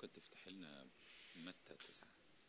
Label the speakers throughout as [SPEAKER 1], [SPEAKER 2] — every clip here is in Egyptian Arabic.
[SPEAKER 1] ممكن تفتح لنا متى تسعة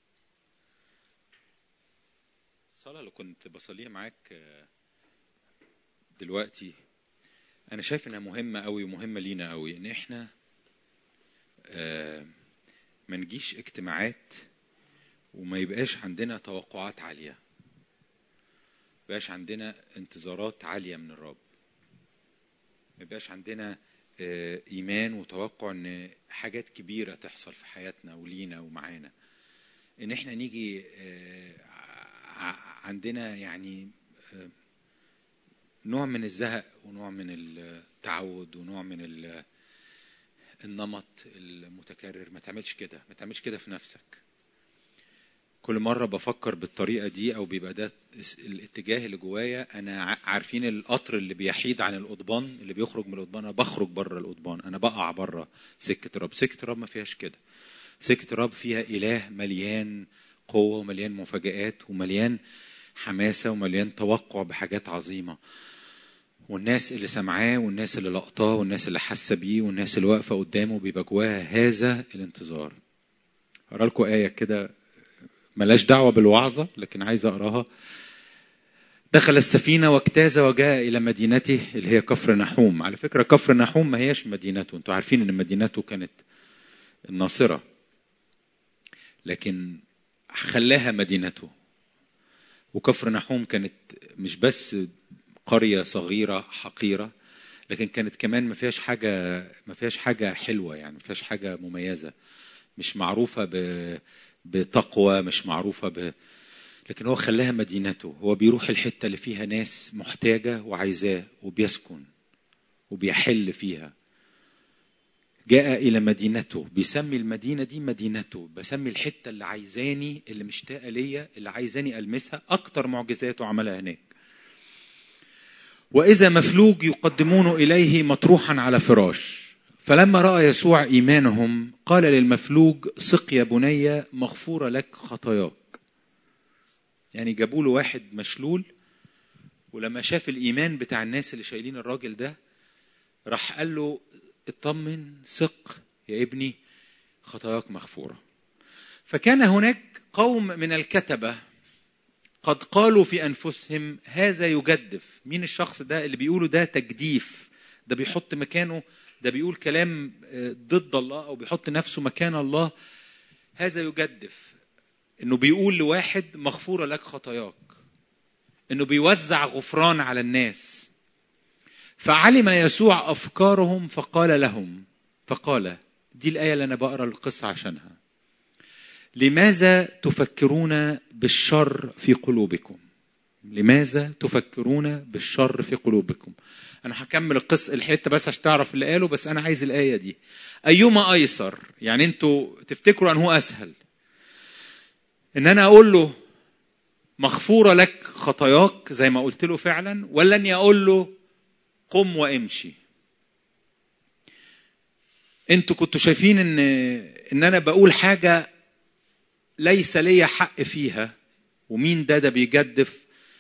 [SPEAKER 1] الصلاة اللي كنت بصليها معاك آه، دلوقتي أنا شايف إنها مهمة أوي ومهمة لينا أوي إن إحنا آه، ما نجيش اجتماعات وما يبقاش عندنا توقعات عالية ما يبقاش عندنا انتظارات عالية من الرب ما يبقاش عندنا آه، ايمان وتوقع ان حاجات كبيره تحصل في حياتنا ولينا ومعانا ان احنا نيجي آه، ع- عندنا يعني آه، نوع من الزهق ونوع من التعود ونوع من ال- النمط المتكرر ما تعملش كده ما تعملش كده في نفسك كل مرة بفكر بالطريقة دي أو بيبقى ده الاتجاه اللي جوايا أنا ع- عارفين القطر اللي بيحيد عن القضبان اللي بيخرج من القضبان أنا بخرج بره القضبان أنا بقع بره سكة الرب سكة الرب ما فيهاش كده سكة الرب فيها إله مليان قوة ومليان مفاجآت ومليان حماسة ومليان توقع بحاجات عظيمة والناس اللي سمعاه والناس اللي لقطاه والناس اللي حاسة بيه والناس اللي واقفة قدامه بيبقى جواها هذا الانتظار أقرأ لكم آية كده ملاش دعوة بالوعظة لكن عايز أقراها دخل السفينة واجتاز وجاء إلى مدينته اللي هي كفر نحوم على فكرة كفر نحوم ما هياش مدينته انتوا عارفين ان مدينته كانت الناصرة لكن خلاها مدينته وكفر نحوم كانت مش بس قرية صغيرة حقيرة لكن كانت كمان ما فيهاش حاجة ما فيهاش حاجة حلوة يعني ما فيهاش حاجة مميزة مش معروفة ب... بتقوى مش معروفة ب... لكن هو خلاها مدينته هو بيروح الحتة اللي فيها ناس محتاجة وعايزاه وبيسكن وبيحل فيها جاء إلى مدينته بيسمي المدينة دي مدينته بسمي الحتة اللي عايزاني اللي مشتاقة ليا اللي عايزاني ألمسها أكتر معجزاته عملها هناك وإذا مفلوج يقدمون إليه مطروحا على فراش فلما رأى يسوع إيمانهم قال للمفلوج سق يا بني مغفورة لك خطاياك يعني جابوا له واحد مشلول ولما شاف الإيمان بتاع الناس اللي شايلين الراجل ده راح قال له اطمن ثق يا ابني خطاياك مغفورة فكان هناك قوم من الكتبة قد قالوا في أنفسهم هذا يجدف مين الشخص ده اللي بيقوله ده تجديف ده بيحط مكانه ده بيقول كلام آه، ضد الله أو بيحط نفسه مكان الله هذا يجدف انه بيقول لواحد مغفورة لك خطاياك انه بيوزع غفران على الناس فعلم يسوع افكارهم فقال لهم فقال دي الايه اللي انا بقرا القصه عشانها لماذا تفكرون بالشر في قلوبكم لماذا تفكرون بالشر في قلوبكم انا هكمل القصه الحته بس عشان تعرف اللي قاله بس انا عايز الايه دي ايما ايسر يعني انتوا تفتكروا ان هو اسهل ان انا اقول له مغفوره لك خطاياك زي ما قلت له فعلا ولا اني اقول له قم وامشي انتوا كنتوا شايفين ان ان انا بقول حاجه ليس لي حق فيها ومين ده ده بيجدف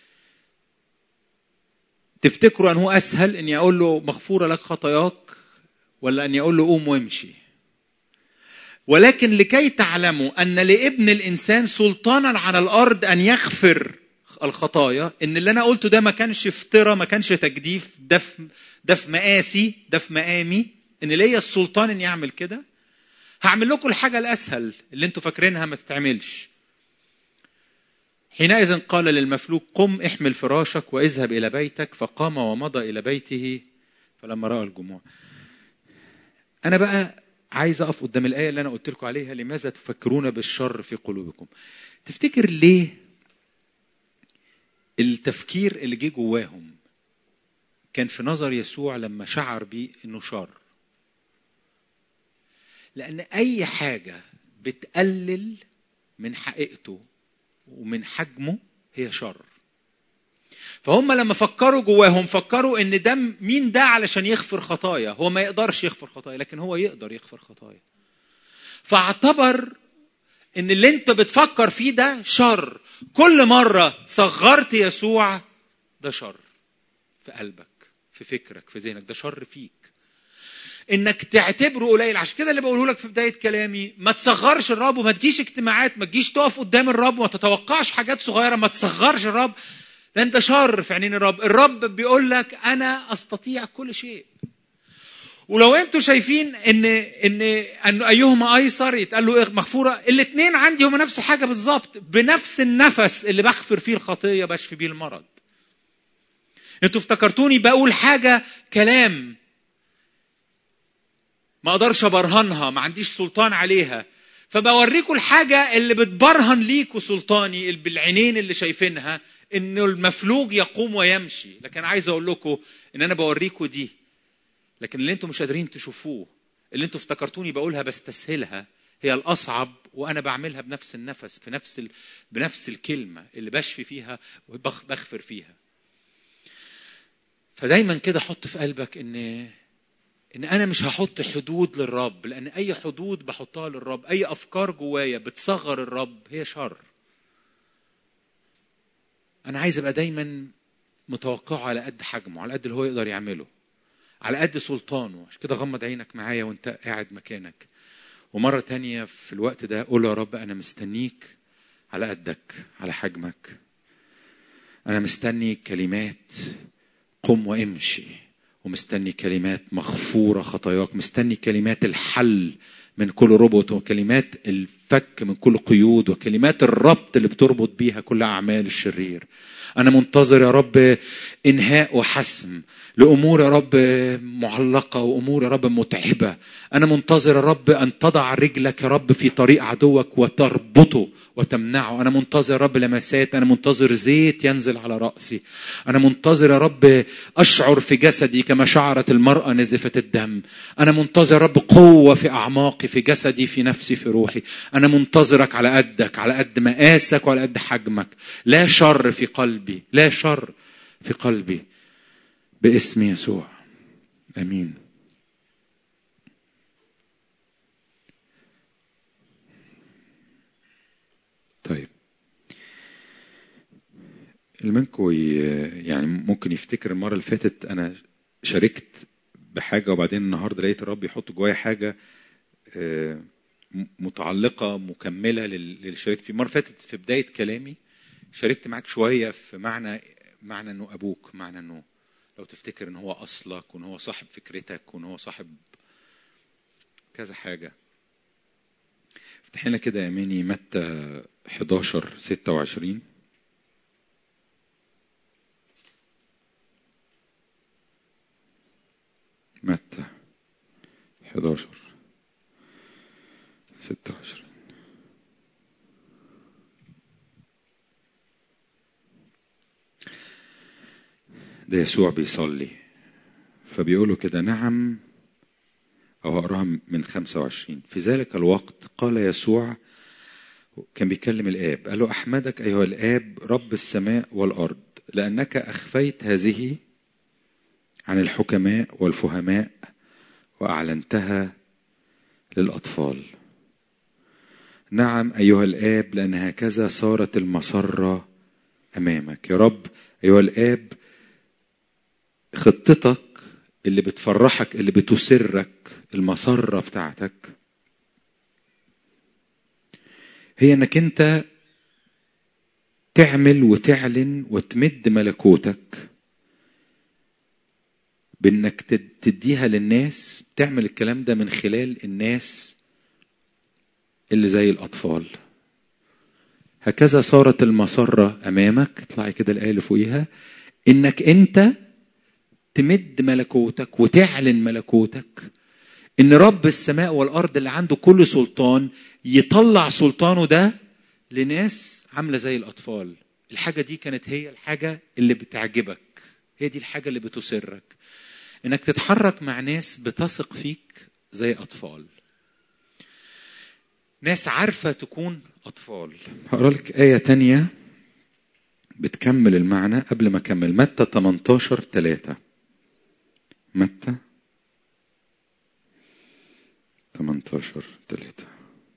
[SPEAKER 1] تفتكروا ان هو اسهل اني اقول له مغفوره لك خطاياك ولا اني اقول له قوم وامشي ولكن لكي تعلموا ان لابن الانسان سلطانا على الارض ان يغفر الخطايا ان اللي انا قلته ده ما كانش افتراء ما كانش تجديف ده في ده في مقاسي ده في مقامي ان ليا السلطان اني اعمل كده هعمل لكم الحاجه الاسهل اللي انتوا فاكرينها ما تتعملش حينئذ قال للمفلوج قم احمل فراشك واذهب الى بيتك فقام ومضى الى بيته فلما راى الجموع انا بقى عايز اقف قدام الايه اللي انا قلت لكم عليها لماذا تفكرون بالشر في قلوبكم تفتكر ليه التفكير اللي جه جواهم كان في نظر يسوع لما شعر بيه انه شر لان اي حاجه بتقلل من حقيقته ومن حجمه هي شر فهم لما فكروا جواهم فكروا ان ده مين ده علشان يغفر خطايا هو ما يقدرش يغفر خطايا لكن هو يقدر يغفر خطايا فاعتبر ان اللي انت بتفكر فيه ده شر كل مره صغرت يسوع ده شر في قلبك في فكرك في ذهنك ده شر فيك انك تعتبره قليل عشان كده اللي بقوله لك في بدايه كلامي ما تصغرش الرب وما تجيش اجتماعات ما تجيش تقف قدام الرب وما تتوقعش حاجات صغيره ما تصغرش الرب لان ده شر في عينين الرب الرب بيقول لك انا استطيع كل شيء ولو انتوا شايفين ان ان ان ايهما ايسر يتقال له ايه مغفوره الاثنين عندي هما نفس الحاجه بالظبط بنفس النفس اللي بغفر فيه الخطيه بشفي بيه المرض انتوا افتكرتوني بقول حاجه كلام ما اقدرش ابرهنها ما عنديش سلطان عليها فبوريكم الحاجة اللي بتبرهن ليكوا سلطاني بالعينين اللي شايفينها انه المفلوج يقوم ويمشي لكن عايز اقول لكم ان انا بوريكم دي لكن اللي انتم مش قادرين تشوفوه اللي انتم افتكرتوني بقولها بستسهلها هي الاصعب وانا بعملها بنفس النفس بنفس ال... بنفس الكلمه اللي بشفي فيها وبغفر فيها فدايما كده حط في قلبك ان ان انا مش هحط حدود للرب لان اي حدود بحطها للرب اي افكار جوايا بتصغر الرب هي شر انا عايز ابقى دايما متوقعه على قد حجمه على قد اللي هو يقدر يعمله على قد سلطانه عشان كده غمض عينك معايا وانت قاعد مكانك ومرة تانية في الوقت ده قول يا رب أنا مستنيك على قدك على حجمك أنا مستني كلمات قم وامشي ومستني كلمات مغفورة خطاياك مستني كلمات الحل من كل ربط وكلمات الفك من كل قيود وكلمات الربط اللي بتربط بيها كل أعمال الشرير أنا منتظر يا رب إنهاء وحسم لأمور يا رب معلقة وأمور يا رب متعبة أنا منتظر يا رب أن تضع رجلك يا رب في طريق عدوك وتربطه وتمنعه أنا منتظر يا رب لمسات أنا منتظر زيت ينزل على رأسي أنا منتظر يا رب أشعر في جسدي كما شعرت المرأة نزفة الدم أنا منتظر يا رب قوة في أعماقي في جسدي في نفسي في روحي أنا منتظرك على قدك على قد مقاسك وعلى قد حجمك لا شر في قلبي لا شر في قلبي باسم يسوع امين طيب اللي منكم يعني ممكن يفتكر المره اللي فاتت انا شاركت بحاجه وبعدين النهارده لقيت الرب يحط جوايا حاجه متعلقه مكمله للي شاركت فيه المره اللي فاتت في بدايه كلامي شاركت معاك شويه في معنى معنى انه ابوك معنى انه لو تفتكر ان هو اصلك وان هو صاحب فكرتك وان هو صاحب كذا حاجه افتح لنا كده يا ماني متى 11 26 متى 11 26 ده يسوع بيصلي فبيقولوا كده نعم أو أقراها من 25 في ذلك الوقت قال يسوع كان بيكلم الآب قال له أحمدك أيها الآب رب السماء والأرض لأنك أخفيت هذه عن الحكماء والفهماء وأعلنتها للأطفال نعم أيها الآب لأن هكذا صارت المسرة أمامك يا رب أيها الآب خطتك اللي بتفرحك اللي بتسرك المسرة بتاعتك هي انك انت تعمل وتعلن وتمد ملكوتك بانك تديها للناس تعمل الكلام ده من خلال الناس اللي زي الاطفال هكذا صارت المسرة امامك اطلعي كده الايه اللي فوقيها انك انت تمد ملكوتك وتعلن ملكوتك ان رب السماء والارض اللي عنده كل سلطان يطلع سلطانه ده لناس عامله زي الاطفال الحاجه دي كانت هي الحاجه اللي بتعجبك هي دي الحاجه اللي بتسرك انك تتحرك مع ناس بتثق فيك زي اطفال ناس عارفه تكون اطفال هقرا لك ايه تانية بتكمل المعنى قبل ما اكمل متى 18 3 متى 18 3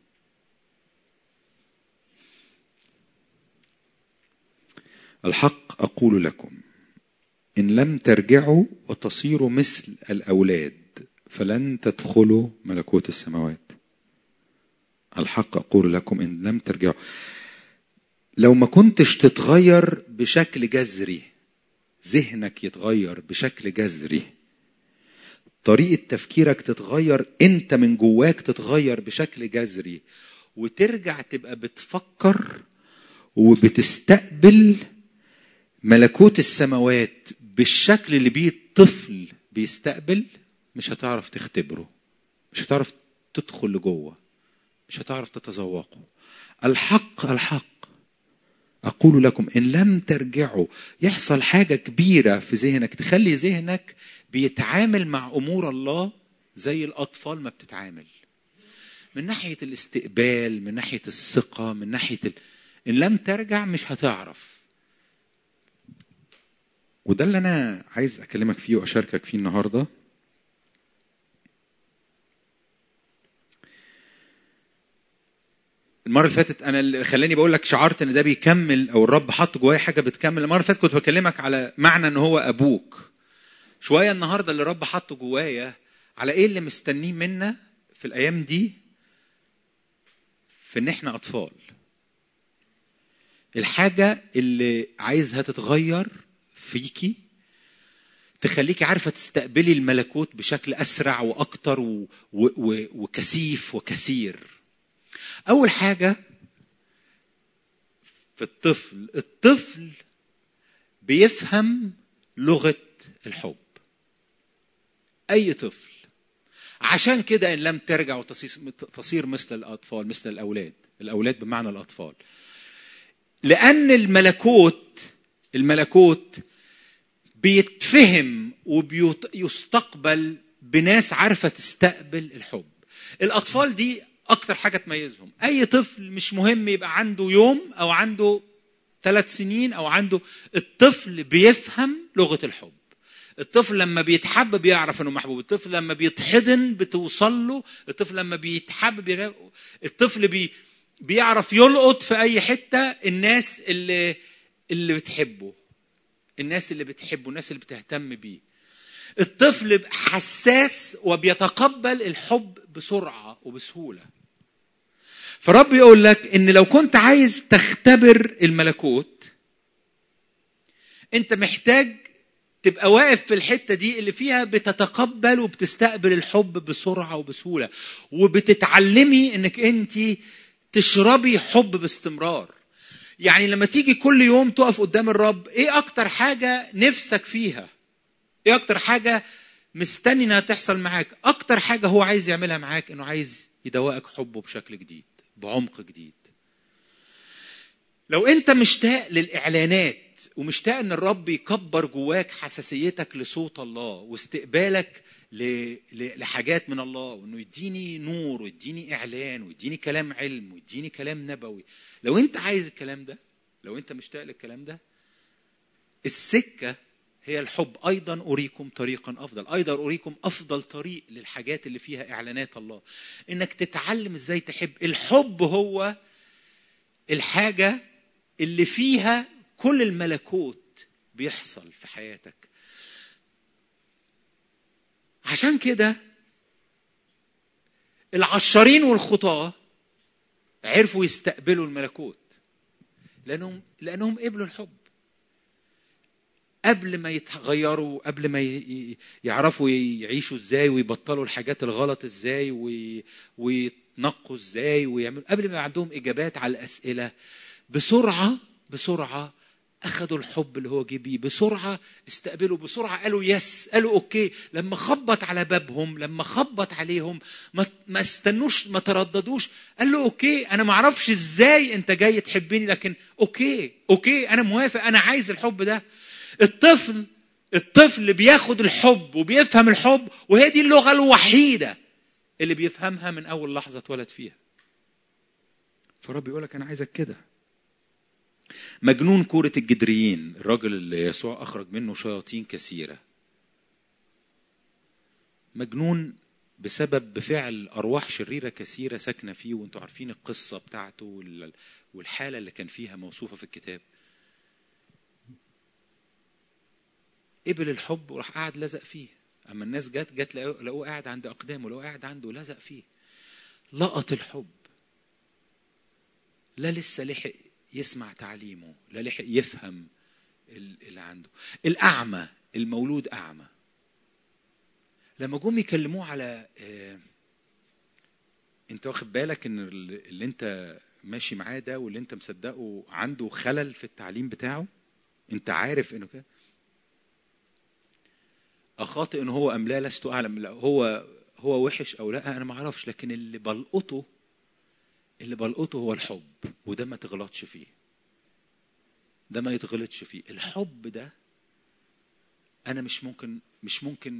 [SPEAKER 1] الحق أقول لكم إن لم ترجعوا وتصيروا مثل الأولاد فلن تدخلوا ملكوت السماوات الحق اقول لكم ان لم ترجعوا لو ما كنتش تتغير بشكل جذري ذهنك يتغير بشكل جذري طريقة تفكيرك تتغير انت من جواك تتغير بشكل جذري وترجع تبقى بتفكر وبتستقبل ملكوت السماوات بالشكل اللي بيه الطفل بيستقبل مش هتعرف تختبره مش هتعرف تدخل لجوه مش هتعرف تتذوقه الحق الحق أقول لكم إن لم ترجعوا يحصل حاجة كبيرة في ذهنك تخلي ذهنك بيتعامل مع أمور الله زي الأطفال ما بتتعامل من ناحية الاستقبال من ناحية الثقة من ناحية ال... إن لم ترجع مش هتعرف وده اللي أنا عايز أكلمك فيه وأشاركك فيه النهاردة المره اللي فاتت انا اللي خلاني بقول لك شعرت ان ده بيكمل او الرب حط جوايا حاجه بتكمل المره اللي فاتت كنت بكلمك على معنى ان هو ابوك شويه النهارده اللي الرب حطه جوايا على ايه اللي مستنيه منا في الايام دي في ان احنا اطفال الحاجه اللي عايزها تتغير فيكي تخليكي عارفه تستقبلي الملكوت بشكل اسرع واكتر و... و... و... وكثيف وكثير أول حاجة في الطفل الطفل بيفهم لغة الحب أي طفل عشان كده إن لم ترجع وتصير مثل الأطفال مثل الأولاد الأولاد بمعنى الأطفال لأن الملكوت الملكوت بيتفهم وبيستقبل بناس عارفة تستقبل الحب الأطفال دي اكتر حاجه تميزهم اي طفل مش مهم يبقى عنده يوم او عنده ثلاث سنين او عنده الطفل بيفهم لغه الحب الطفل لما بيتحب بيعرف انه محبوب الطفل لما بيتحضن بتوصل له الطفل لما بيتحب بيغ... الطفل بي... بيعرف يلقط في اي حته الناس اللي اللي بتحبه الناس اللي بتحبه الناس اللي بتهتم بيه الطفل حساس وبيتقبل الحب بسرعه وبسهوله فرب يقول لك ان لو كنت عايز تختبر الملكوت انت محتاج تبقى واقف في الحته دي اللي فيها بتتقبل وبتستقبل الحب بسرعه وبسهوله وبتتعلمي انك انت تشربي حب باستمرار يعني لما تيجي كل يوم تقف قدام الرب ايه اكتر حاجه نفسك فيها ايه اكتر حاجه مستني انها تحصل معاك اكتر حاجه هو عايز يعملها معاك انه عايز يدوقك حبه بشكل جديد بعمق جديد لو انت مشتاق للاعلانات ومشتاق ان الرب يكبر جواك حساسيتك لصوت الله واستقبالك لحاجات من الله وانه يديني نور ويديني اعلان ويديني كلام علم ويديني كلام نبوي لو انت عايز الكلام ده لو انت مشتاق للكلام ده السكه هي الحب ايضا اريكم طريقا افضل ايضا اريكم افضل طريق للحاجات اللي فيها اعلانات الله انك تتعلم ازاي تحب الحب هو الحاجه اللي فيها كل الملكوت بيحصل في حياتك عشان كده العشارين والخطاه عرفوا يستقبلوا الملكوت لانهم لانهم قبلوا الحب قبل ما يتغيروا قبل ما يعرفوا يعيشوا ازاي ويبطلوا الحاجات الغلط ازاي ويتنقوا ازاي ويعملوا قبل ما يبقى عندهم اجابات على الاسئله بسرعه بسرعه اخذوا الحب اللي هو جه بيه بسرعه استقبلوا بسرعه قالوا يس قالوا اوكي لما خبط على بابهم لما خبط عليهم ما ما استنوش ما ترددوش قال له اوكي انا ما اعرفش ازاي انت جاي تحبني لكن اوكي اوكي انا موافق انا عايز الحب ده الطفل الطفل بياخد الحب وبيفهم الحب وهي دي اللغه الوحيده اللي بيفهمها من اول لحظه اتولد فيها فرب يقول لك انا عايزك كده مجنون كورة الجدريين الراجل اللي يسوع أخرج منه شياطين كثيرة مجنون بسبب بفعل أرواح شريرة كثيرة ساكنة فيه وانتوا عارفين القصة بتاعته والحالة اللي كان فيها موصوفة في الكتاب قبل الحب وراح قاعد لزق فيه اما الناس جت جت لقوه لقوه قاعد عند اقدامه لقوه قاعد عنده لزق فيه لقط الحب لا لسه لحق يسمع تعليمه لا لحق يفهم اللي عنده الاعمى المولود اعمى لما جم يكلموه على آه انت واخد بالك ان اللي انت ماشي معاه ده واللي انت مصدقه عنده خلل في التعليم بتاعه انت عارف انه كده اخاطئ ان هو ام لا لست اعلم لا هو هو وحش او لا انا ما اعرفش لكن اللي بلقطه اللي بلقطه هو الحب وده ما تغلطش فيه ده ما يتغلطش فيه الحب ده انا مش ممكن مش ممكن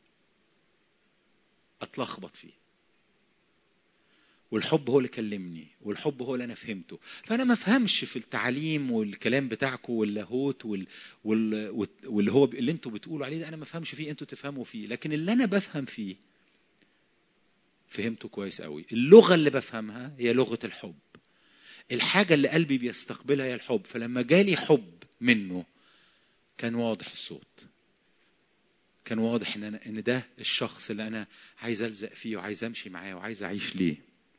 [SPEAKER 1] اتلخبط فيه والحب هو اللي كلمني والحب هو اللي انا فهمته فانا ما افهمش في التعليم والكلام بتاعكم واللاهوت وال... وال... واللي هو اللي انتوا بتقولوا عليه ده انا ما افهمش فيه انتوا تفهموا فيه لكن اللي انا بفهم فيه فهمته كويس قوي اللغه اللي بفهمها هي لغه الحب الحاجه اللي قلبي بيستقبلها هي الحب فلما جالي حب منه كان واضح الصوت كان واضح ان انا ان ده الشخص اللي انا عايز الزق فيه وعايز امشي معاه وعايز اعيش ليه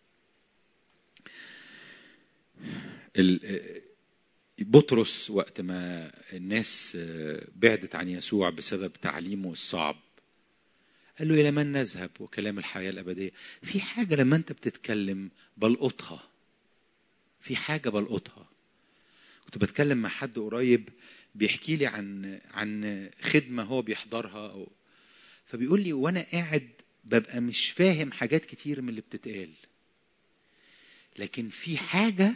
[SPEAKER 1] بطرس وقت ما الناس بعدت عن يسوع بسبب تعليمه الصعب قال له الى من نذهب وكلام الحياه الابديه في حاجه لما انت بتتكلم بلقطها في حاجه بلقطها كنت بتكلم مع حد قريب بيحكي لي عن عن خدمه هو بيحضرها أو فبيقول لي وانا قاعد ببقى مش فاهم حاجات كتير من اللي بتتقال لكن في حاجه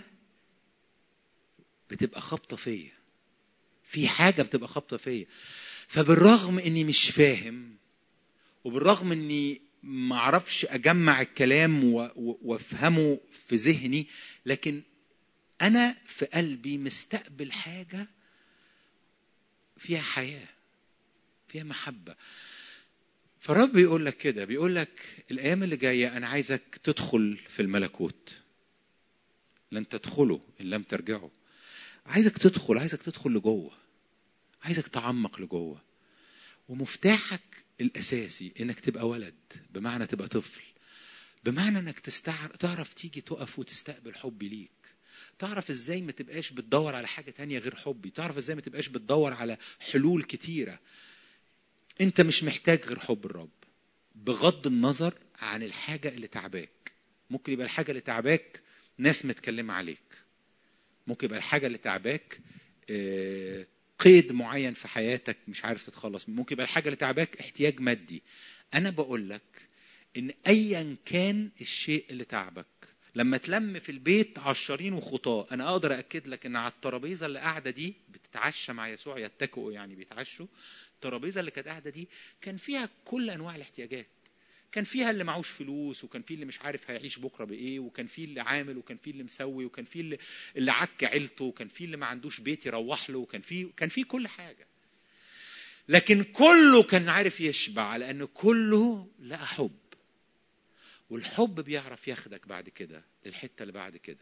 [SPEAKER 1] بتبقى خابطه فيا في حاجه بتبقى خابطه فيا فبالرغم اني مش فاهم وبالرغم اني ما اعرفش اجمع الكلام وافهمه في ذهني لكن انا في قلبي مستقبل حاجه فيها حياه فيها محبه فالرب بيقول لك كده بيقول لك الايام اللي جايه انا عايزك تدخل في الملكوت لن تدخلوا ان لم ترجعوا عايزك تدخل عايزك تدخل لجوه عايزك تعمق لجوه ومفتاحك الاساسي انك تبقى ولد بمعنى تبقى طفل بمعنى انك تستعر تعرف تيجي تقف وتستقبل حبي ليك تعرف ازاي ما تبقاش بتدور على حاجه تانية غير حبي تعرف ازاي ما تبقاش بتدور على حلول كتيره انت مش محتاج غير حب الرب بغض النظر عن الحاجه اللي تعباك ممكن يبقى الحاجه اللي تعباك ناس متكلمه عليك ممكن يبقى الحاجه اللي تعباك قيد معين في حياتك مش عارف تتخلص ممكن يبقى الحاجه اللي تعباك احتياج مادي انا بقول لك ان ايا كان الشيء اللي تعبك لما تلم في البيت عشرين وخطاه انا اقدر اكد لك ان على الترابيزه اللي قاعده دي بتتعشى مع يسوع يتكئوا يعني بيتعشوا الترابيزه اللي كانت قاعده دي كان فيها كل انواع الاحتياجات كان فيها اللي معوش فلوس وكان فيه اللي مش عارف هيعيش بكره بايه وكان فيه اللي عامل وكان فيه اللي مسوي وكان فيه اللي, اللي عك عيلته وكان فيه اللي ما عندوش بيت يروح له وكان فيه كان فيه كل حاجه لكن كله كان عارف يشبع لان كله لقى حب والحب بيعرف ياخدك بعد كده للحته اللي بعد كده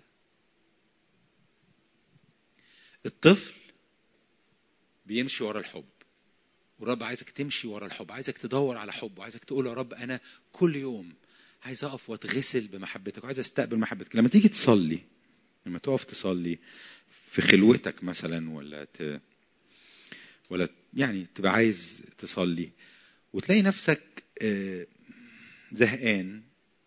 [SPEAKER 1] الطفل بيمشي ورا الحب والرب عايزك تمشي ورا الحب عايزك تدور على حب وعايزك تقول يا رب انا كل يوم عايز اقف واتغسل بمحبتك وعايز استقبل محبتك لما تيجي تصلي لما تقف تصلي في خلوتك مثلا ولا ت... ولا يعني تبقى عايز تصلي وتلاقي نفسك زهقان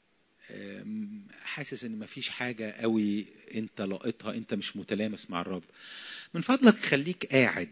[SPEAKER 1] حاسس ان مفيش حاجه قوي انت لاقطها انت مش متلامس مع الرب من فضلك خليك قاعد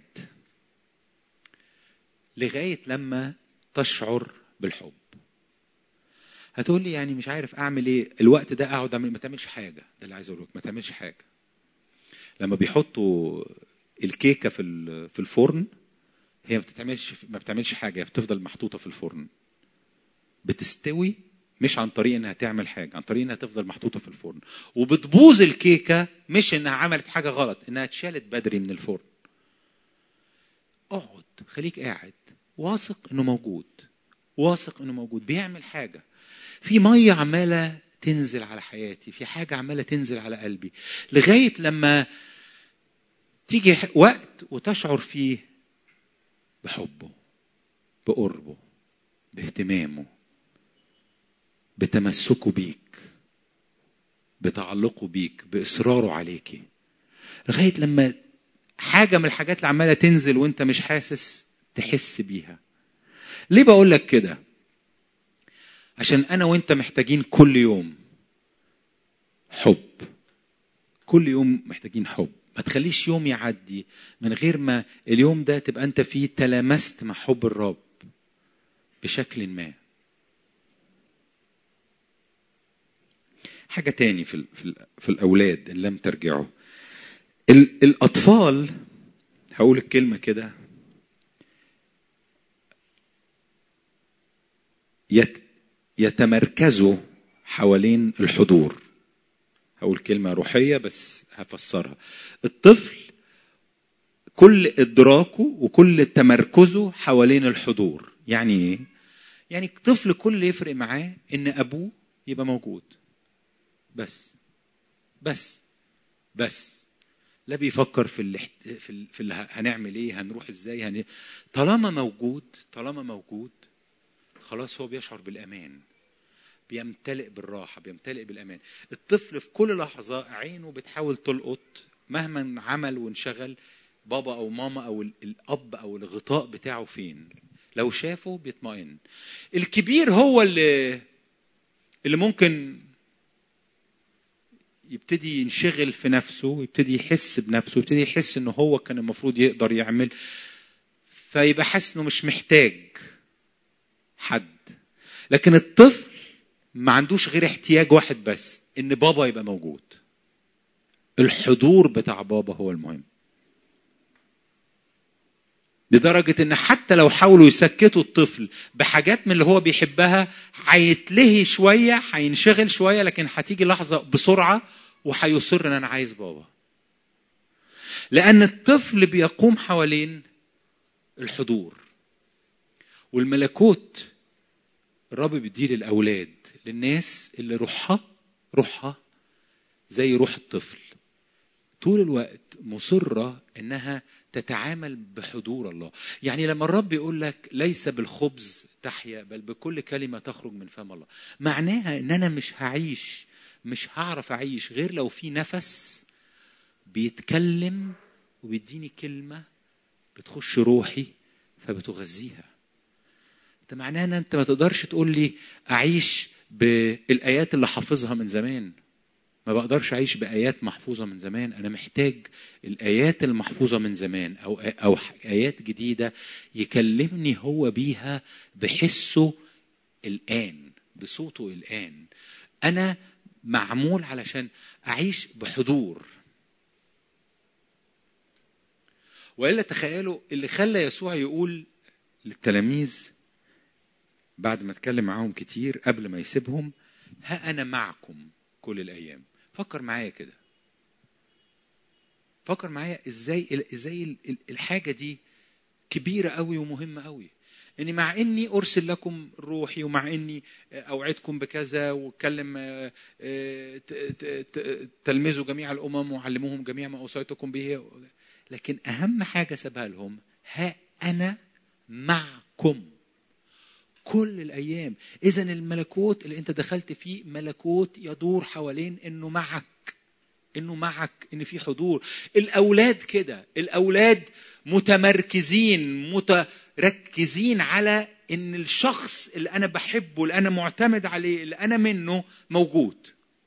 [SPEAKER 1] لغايه لما تشعر بالحب هتقول لي يعني مش عارف اعمل ايه الوقت ده اقعد اعمل ما تعملش حاجه ده اللي عايز اقوله لك ما تعملش حاجه لما بيحطوا الكيكه في في الفرن هي ما بتتعملش ما بتعملش حاجه هي بتفضل محطوطه في الفرن بتستوي مش عن طريق انها تعمل حاجه عن طريق انها تفضل محطوطه في الفرن وبتبوظ الكيكه مش انها عملت حاجه غلط انها اتشالت بدري من الفرن اقعد خليك قاعد واثق انه موجود واثق انه موجود بيعمل حاجه في ميه عماله تنزل على حياتي في حاجه عماله تنزل على قلبي لغايه لما تيجي وقت وتشعر فيه بحبه بقربه باهتمامه بتمسكه بيك بتعلقه بيك باصراره عليكي لغايه لما حاجه من الحاجات اللي عماله تنزل وانت مش حاسس تحس بيها ليه بقول لك كده عشان انا وانت محتاجين كل يوم حب كل يوم محتاجين حب ما تخليش يوم يعدي من غير ما اليوم ده تبقى انت فيه تلامست مع حب الرب بشكل ما حاجة تاني في, في, في الأولاد إن لم ترجعوا الأطفال هقول الكلمة كده يتمركزوا حوالين الحضور هقول كلمة روحية بس هفسرها الطفل كل إدراكه وكل تمركزه حوالين الحضور يعني إيه؟ يعني الطفل كل اللي يفرق معاه إن أبوه يبقى موجود بس بس بس لا بيفكر في اللي في, ال... في اللي هنعمل ايه هنروح ازاي هن... طالما موجود طالما موجود خلاص هو بيشعر بالامان بيمتلئ بالراحه بيمتلئ بالامان الطفل في كل لحظه عينه بتحاول تلقط مهما عمل وانشغل بابا او ماما او الاب او الغطاء بتاعه فين لو شافه بيطمئن الكبير هو اللي اللي ممكن يبتدي ينشغل في نفسه يبتدي يحس بنفسه يبتدي يحس انه هو كان المفروض يقدر يعمل فيبقى حاسس انه مش محتاج حد لكن الطفل ما عندوش غير احتياج واحد بس ان بابا يبقى موجود الحضور بتاع بابا هو المهم لدرجة إن حتى لو حاولوا يسكتوا الطفل بحاجات من اللي هو بيحبها هيتلهي شوية هينشغل شوية لكن هتيجي لحظة بسرعة وهيصر إن أنا عايز بابا. لأن الطفل بيقوم حوالين الحضور. والملكوت الرب بيديه للأولاد للناس اللي روحها روحها زي روح الطفل. طول الوقت مصرة إنها تتعامل بحضور الله يعني لما الرب يقول لك ليس بالخبز تحيا بل بكل كلمة تخرج من فم الله معناها ان انا مش هعيش مش هعرف اعيش غير لو في نفس بيتكلم وبيديني كلمة بتخش روحي فبتغذيها انت معناها ان انت ما تقدرش تقول لي اعيش بالايات اللي حافظها من زمان ما بقدرش اعيش بايات محفوظه من زمان انا محتاج الايات المحفوظه من زمان او او ايات جديده يكلمني هو بيها بحسه الان بصوته الان انا معمول علشان اعيش بحضور والا تخيلوا اللي خلى يسوع يقول للتلاميذ بعد ما اتكلم معاهم كتير قبل ما يسيبهم ها انا معكم كل الايام فكر معايا كده فكر معايا ازاي ازاي الحاجه دي كبيره قوي ومهمه قوي اني مع اني ارسل لكم روحي ومع اني اوعدكم بكذا واتكلم تلمذوا جميع الامم وعلموهم جميع ما اوصيتكم به لكن اهم حاجه سابها لهم ها انا معكم كل الايام اذا الملكوت اللي انت دخلت فيه ملكوت يدور حوالين انه معك انه معك ان في حضور الاولاد كده الاولاد متمركزين متركزين على ان الشخص اللي انا بحبه اللي انا معتمد عليه اللي انا منه موجود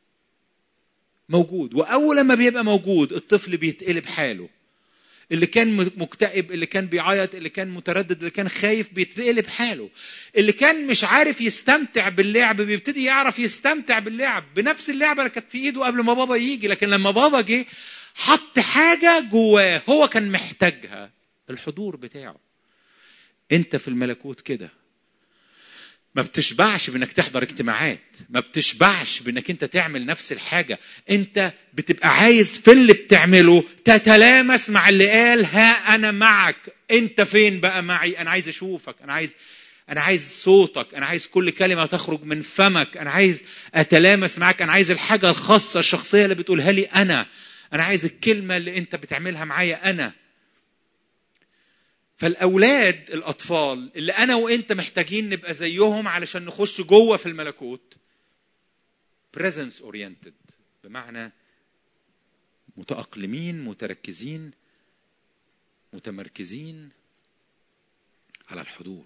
[SPEAKER 1] موجود واول ما بيبقى موجود الطفل بيتقلب حاله اللي كان مكتئب اللي كان بيعيط اللي كان متردد اللي كان خايف بيتقلب حاله اللي كان مش عارف يستمتع باللعب بيبتدي يعرف يستمتع باللعب بنفس اللعبه اللي كانت في ايده قبل ما بابا يجي لكن لما بابا جه حط حاجه جواه هو كان محتاجها الحضور بتاعه انت في الملكوت كده ما بتشبعش بانك تحضر اجتماعات ما بتشبعش بانك انت تعمل نفس الحاجه انت بتبقى عايز في اللي بتعمله تتلامس مع اللي قال ها انا معك انت فين بقى معي انا عايز اشوفك انا عايز انا عايز صوتك انا عايز كل كلمه تخرج من فمك انا عايز اتلامس معاك انا عايز الحاجه الخاصه الشخصيه اللي بتقولها لي انا انا عايز الكلمه اللي انت بتعملها معايا انا فالاولاد الاطفال اللي انا وانت محتاجين نبقى زيهم علشان نخش جوه في الملكوت presence oriented بمعنى متأقلمين متركزين متمركزين على الحضور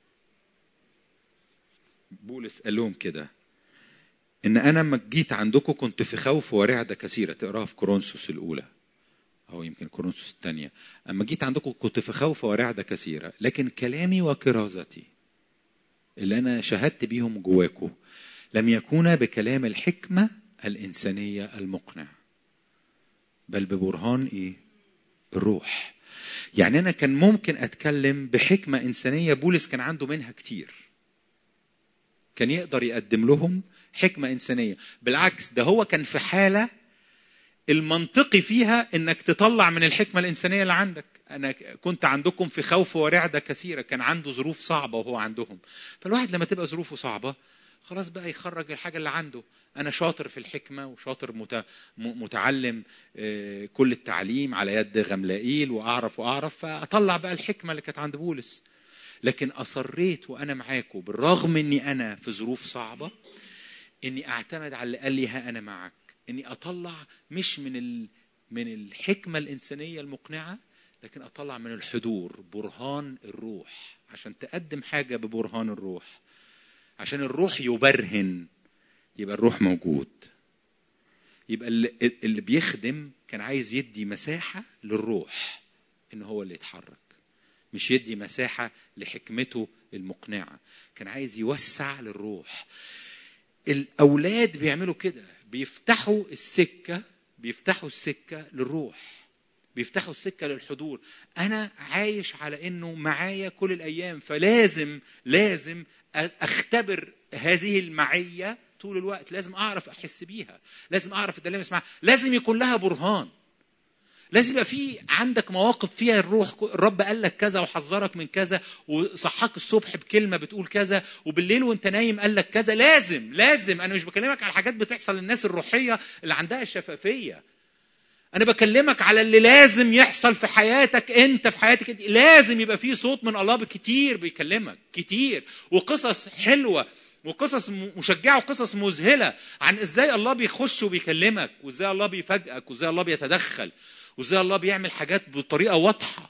[SPEAKER 1] بولس قال لهم كده ان انا لما جيت عندكم كنت في خوف ورعده كثيره تقراها في كورنثوس الاولى او يمكن كورنثوس الثانيه اما جيت عندكم كنت في خوف ورعده كثيره لكن كلامي وكرازتي اللي انا شهدت بيهم جواكم لم يكونا بكلام الحكمه الانسانيه المقنع بل ببرهان ايه الروح يعني انا كان ممكن اتكلم بحكمه انسانيه بولس كان عنده منها كتير كان يقدر يقدم لهم حكمه انسانيه بالعكس ده هو كان في حاله المنطقي فيها انك تطلع من الحكمه الانسانيه اللي عندك انا كنت عندكم في خوف ورعده كثيره كان عنده ظروف صعبه وهو عندهم فالواحد لما تبقى ظروفه صعبه خلاص بقى يخرج الحاجه اللي عنده انا شاطر في الحكمه وشاطر مت... متعلم كل التعليم على يد غملائيل واعرف واعرف فاطلع بقى الحكمه اللي كانت عند بولس لكن اصريت وانا معاكم بالرغم اني انا في ظروف صعبه اني اعتمد على اللي قال لي ها انا معك اني اطلع مش من ال... من الحكمه الانسانيه المقنعه لكن اطلع من الحضور برهان الروح عشان تقدم حاجه ببرهان الروح عشان الروح يبرهن يبقى الروح موجود يبقى اللي بيخدم كان عايز يدي مساحه للروح ان هو اللي يتحرك مش يدي مساحه لحكمته المقنعه كان عايز يوسع للروح الاولاد بيعملوا كده بيفتحوا السكه بيفتحوا السكه للروح بيفتحوا السكه للحضور انا عايش على انه معايا كل الايام فلازم لازم اختبر هذه المعيه طول الوقت لازم اعرف احس بيها لازم اعرف اتكلم اسمعها لازم يكون لها برهان لازم يبقى في عندك مواقف فيها الروح الرب قال لك كذا وحذرك من كذا وصحاك الصبح بكلمه بتقول كذا وبالليل وانت نايم قال لك كذا لازم لازم انا مش بكلمك على حاجات بتحصل للناس الروحيه اللي عندها الشفافيه انا بكلمك على اللي لازم يحصل في حياتك انت في حياتك انت. لازم يبقى في صوت من الله كتير بيكلمك كتير وقصص حلوه وقصص مشجعه وقصص مذهله عن ازاي الله بيخش وبيكلمك وازاي الله بيفاجئك وازاي الله بيتدخل وازاي الله بيعمل حاجات بطريقه واضحه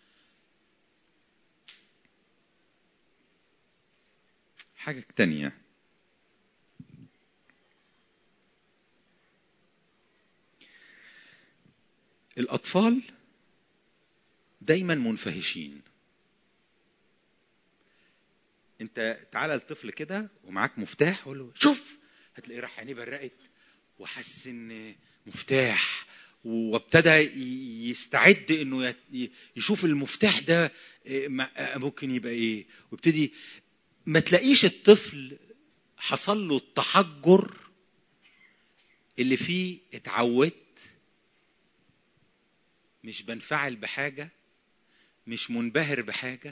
[SPEAKER 1] حاجه تانية الاطفال دايما منفهشين انت تعالى الطفل كده ومعاك مفتاح قول له شوف هتلاقيه راح عينيه برقت وحس ان مفتاح وابتدى يستعد انه يشوف المفتاح ده ممكن يبقى ايه وابتدي ما تلاقيش الطفل حصل له التحجر اللي فيه اتعودت مش بنفعل بحاجه مش منبهر بحاجه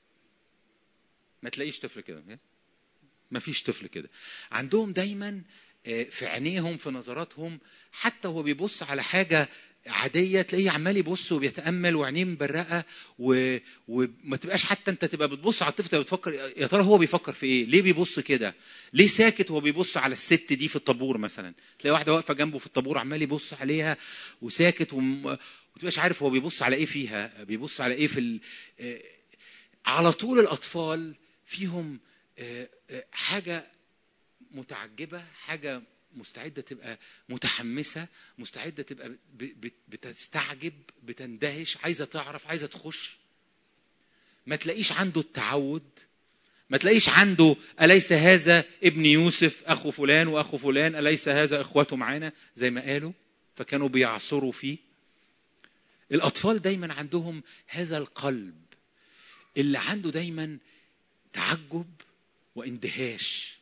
[SPEAKER 1] ما تلاقيش طفل كده ما فيش طفل كده عندهم دايما في عينيهم في نظراتهم حتى هو بيبص على حاجه عاديه تلاقيه عمال يبص وبيتامل وعينيه مبرقه و... وما تبقاش حتى انت تبقى بتبص على الطفل بتفكر يا ترى هو بيفكر في ايه؟ ليه بيبص كده؟ ليه ساكت وهو بيبص على الست دي في الطابور مثلا؟ تلاقي واحده واقفه جنبه في الطابور عمال يبص عليها وساكت وم... وتبقاش عارف هو بيبص على ايه فيها؟ بيبص على ايه في ال... على طول الاطفال فيهم حاجه متعجبه حاجه مستعده تبقى متحمسه مستعده تبقى بتستعجب بتندهش عايزه تعرف عايزه تخش ما تلاقيش عنده التعود ما تلاقيش عنده أليس هذا ابن يوسف أخو فلان وأخو فلان أليس هذا إخوته معانا زي ما قالوا فكانوا بيعصروا فيه الأطفال دايما عندهم هذا القلب اللي عنده دايما تعجب واندهاش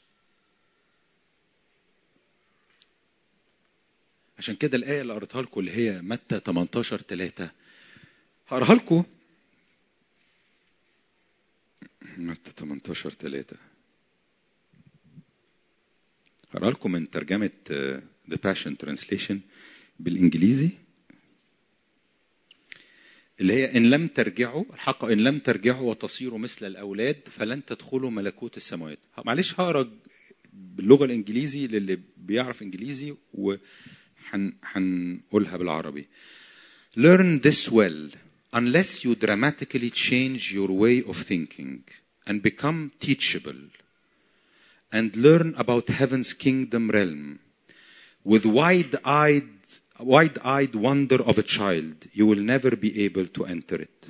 [SPEAKER 1] عشان كده الآية اللي قريتها لكم اللي هي متى 18 3 هقراها لكم متى 18 3 هقراها لكم من ترجمة The Passion Translation بالإنجليزي اللي هي ان لم ترجعوا الحق ان لم ترجعوا وتصيروا مثل الاولاد فلن تدخلوا ملكوت السماوات معلش هقرا باللغه الانجليزي للي بيعرف انجليزي وهنقولها بالعربي learn this well unless you dramatically change your way of thinking and become teachable and learn about heaven's kingdom realm with wide-eyed wide-eyed wonder of a child you will never be able to enter it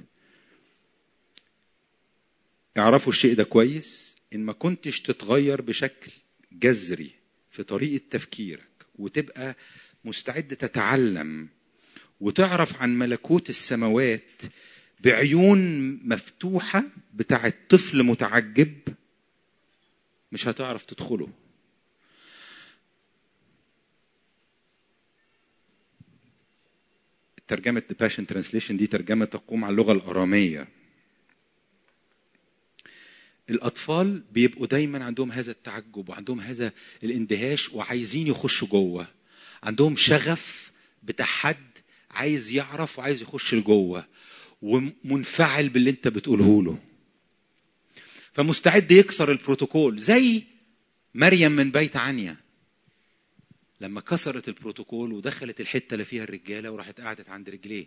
[SPEAKER 1] اعرفوا الشيء ده كويس ان ما كنتش تتغير بشكل جذري في طريقه تفكيرك وتبقى مستعد تتعلم وتعرف عن ملكوت السماوات بعيون مفتوحه بتاعت طفل متعجب مش هتعرف تدخله ترجمة The Passion Translation دي ترجمة تقوم على اللغة الأرامية الأطفال بيبقوا دايما عندهم هذا التعجب وعندهم هذا الاندهاش وعايزين يخشوا جوه عندهم شغف بتاع حد عايز يعرف وعايز يخش لجوه ومنفعل باللي انت بتقوله له فمستعد يكسر البروتوكول زي مريم من بيت عنيا لما كسرت البروتوكول ودخلت الحته اللي فيها الرجاله وراحت قعدت عند رجليه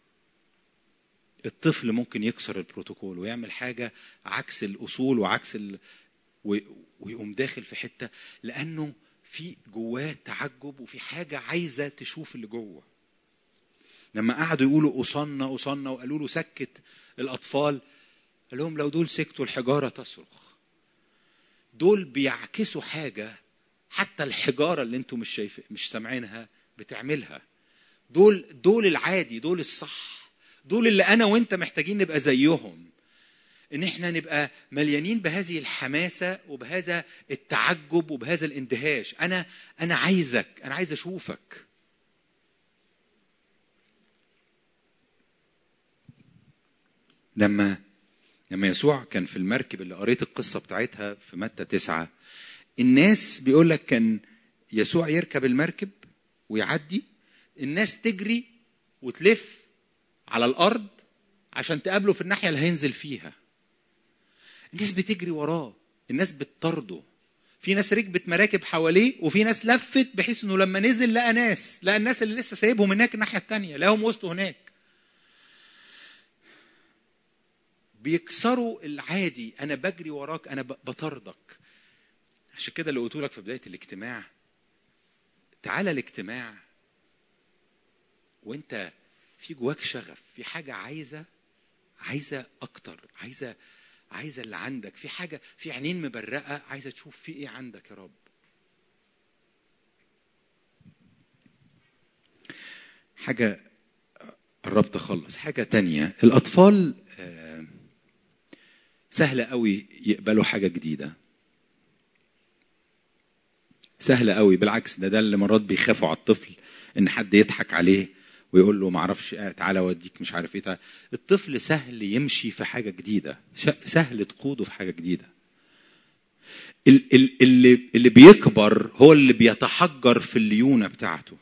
[SPEAKER 1] الطفل ممكن يكسر البروتوكول ويعمل حاجه عكس الاصول وعكس ال... ويقوم داخل في حته لانه في جواه تعجب وفي حاجه عايزه تشوف اللي جوه لما قعدوا يقولوا أصلنا أصلنا وقالوا له سكت الأطفال قال لهم لو دول سكتوا الحجارة تصرخ دول بيعكسوا حاجة حتى الحجارة اللي انتم مش شايف مش سامعينها بتعملها دول دول العادي دول الصح دول اللي أنا وأنت محتاجين نبقى زيهم ان احنا نبقى مليانين بهذه الحماسه وبهذا التعجب وبهذا الاندهاش انا انا عايزك انا عايز اشوفك لما لما يسوع كان في المركب اللي قريت القصه بتاعتها في متى تسعة الناس بيقول لك كان يسوع يركب المركب ويعدي الناس تجري وتلف على الارض عشان تقابله في الناحيه اللي هينزل فيها الناس بتجري وراه الناس بتطرده في ناس ركبت مراكب حواليه وفي ناس لفت بحيث انه لما نزل لقى ناس لقى الناس اللي لسه سايبهم هناك الناحيه الثانيه لقاهم وسطه هناك بيكسروا العادي انا بجري وراك انا بطاردك عشان كده اللي قلت لك في بدايه الاجتماع تعالى الاجتماع وانت في جواك شغف في حاجه عايزه عايزه اكتر عايزه عايزه اللي عندك في حاجه في عينين مبرقه عايزه تشوف في ايه عندك يا رب حاجه قربت اخلص حاجه تانية الاطفال سهل قوي يقبلوا حاجه جديده سهل قوي بالعكس ده ده اللي مرات بيخافوا على الطفل ان حد يضحك عليه ويقول له ما اعرفش تعالى اوديك مش عارف ايه تعالى. الطفل سهل يمشي في حاجه جديده سهل تقوده في حاجه جديده اللي اللي بيكبر هو اللي بيتحجر في الليونه بتاعته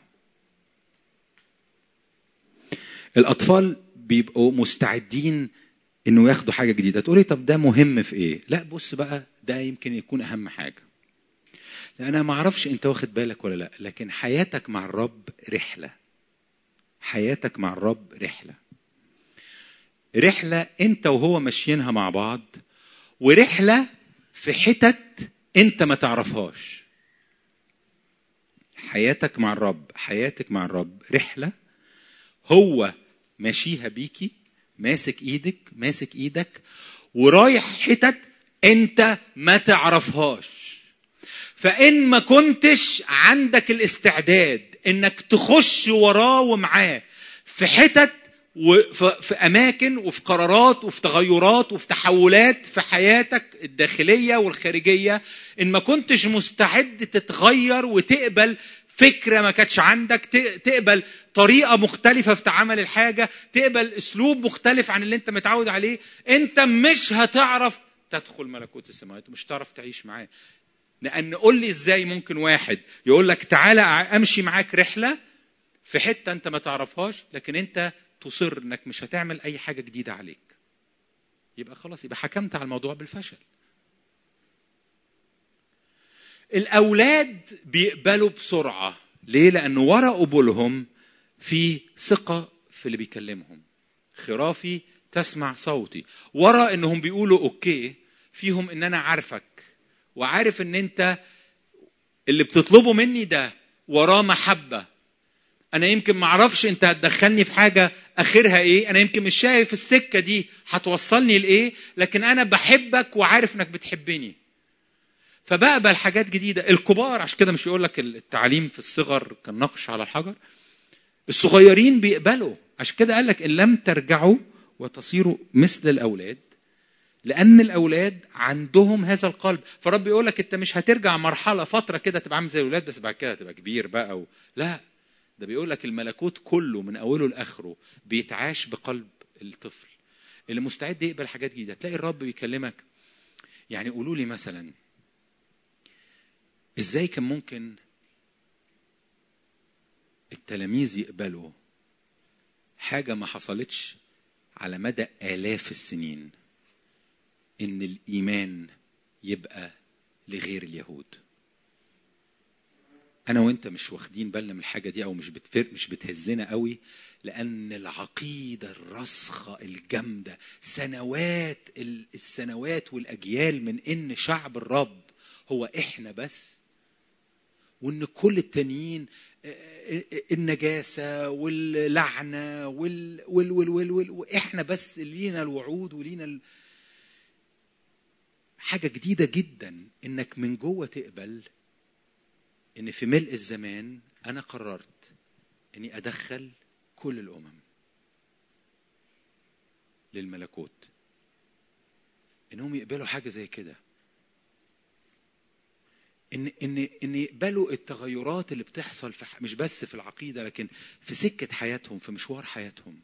[SPEAKER 1] الاطفال بيبقوا مستعدين انه ياخدوا حاجه جديده تقولي طب ده مهم في ايه لا بص بقى ده يمكن يكون اهم حاجه لا انا ما اعرفش انت واخد بالك ولا لا لكن حياتك مع الرب رحله حياتك مع الرب رحله رحله انت وهو ماشيينها مع بعض ورحله في حتت انت ما تعرفهاش حياتك مع الرب حياتك مع الرب رحله هو ماشيها بيكي ماسك ايدك ماسك ايدك ورايح حتت انت ما تعرفهاش فان ما كنتش عندك الاستعداد انك تخش وراه ومعاه في حتت وفي اماكن وفي قرارات وفي تغيرات وفي تحولات في حياتك الداخليه والخارجيه ان ما كنتش مستعد تتغير وتقبل فكره ما كانتش عندك تقبل طريقه مختلفه في تعامل الحاجه تقبل اسلوب مختلف عن اللي انت متعود عليه انت مش هتعرف تدخل ملكوت السماوات ومش هتعرف تعيش معاه لان قول لي ازاي ممكن واحد يقول لك تعالى امشي معاك رحله في حته انت ما تعرفهاش لكن انت تصر انك مش هتعمل اي حاجه جديده عليك يبقى خلاص يبقى حكمت على الموضوع بالفشل الاولاد بيقبلوا بسرعه ليه لان ورا قبولهم في ثقه في اللي بيكلمهم خرافي تسمع صوتي ورا انهم بيقولوا اوكي فيهم ان انا عارفك وعارف ان انت اللي بتطلبه مني ده وراه محبه انا يمكن ما اعرفش انت هتدخلني في حاجه اخرها ايه انا يمكن مش شايف السكه دي هتوصلني لايه لكن انا بحبك وعارف انك بتحبني فبقبل حاجات جديده الكبار عشان كده مش يقول لك التعليم في الصغر كالنقش على الحجر الصغيرين بيقبلوا عشان كده قال لك ان لم ترجعوا وتصيروا مثل الاولاد لان الاولاد عندهم هذا القلب فرب يقول لك انت مش هترجع مرحله فتره كده تبقى عامل زي الاولاد بس بعد كده تبقى كبير بقى و... لا ده بيقول لك الملكوت كله من اوله لاخره بيتعاش بقلب الطفل اللي مستعد يقبل حاجات جديده تلاقي الرب بيكلمك يعني قولوا لي مثلا ازاي كان ممكن التلاميذ يقبلوا حاجه ما حصلتش على مدى الاف السنين ان الايمان يبقى لغير اليهود انا وانت مش واخدين بالنا من الحاجه دي او مش بتفر مش بتهزنا قوي لان العقيده الراسخه الجامده سنوات السنوات والاجيال من ان شعب الرب هو احنا بس وان كل التانيين النجاسه واللعنه وال وال وال وال وال واحنا بس لينا الوعود ولينا ال... حاجه جديده جدا انك من جوه تقبل ان في ملء الزمان انا قررت اني ادخل كل الامم للملكوت انهم يقبلوا حاجه زي كده ان ان ان يقبلوا التغيرات اللي بتحصل في مش بس في العقيده لكن في سكه حياتهم في مشوار حياتهم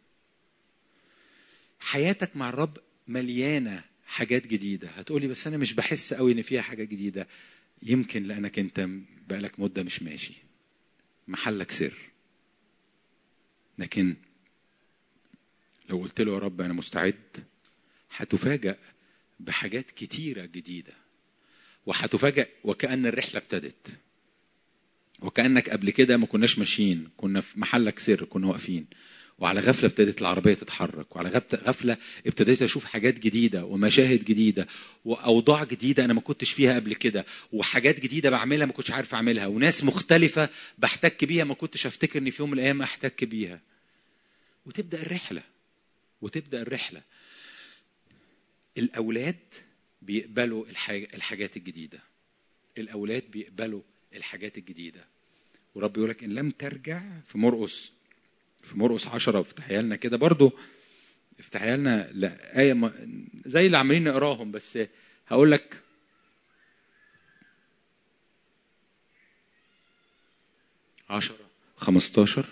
[SPEAKER 1] حياتك مع الرب مليانه حاجات جديده هتقولي بس انا مش بحس قوي ان فيها حاجه جديده يمكن لانك انت بقالك مده مش ماشي محلك سر لكن لو قلت له يا رب انا مستعد هتفاجأ بحاجات كتيره جديده وهتفاجأ وكأن الرحله ابتدت وكأنك قبل كده ما كناش ماشيين كنا في محلك سر كنا واقفين وعلى غفله ابتدت العربيه تتحرك وعلى غفله ابتديت اشوف حاجات جديده ومشاهد جديده واوضاع جديده انا ما كنتش فيها قبل كده وحاجات جديده بعملها ما كنتش عارف اعملها وناس مختلفه بحتك بيها ما كنتش افتكر ان في يوم من الايام احتك بيها وتبدا الرحله وتبدا الرحله الاولاد بيقبلوا الحاجات الجديده الاولاد بيقبلوا الحاجات الجديده ورب يقول لك ان لم ترجع في مرقس في مرقس 10 افتحيها لنا كده برضو افتحيها لنا لا آية ما زي اللي عمالين نقراهم بس هقول لك عشرة خمستاشر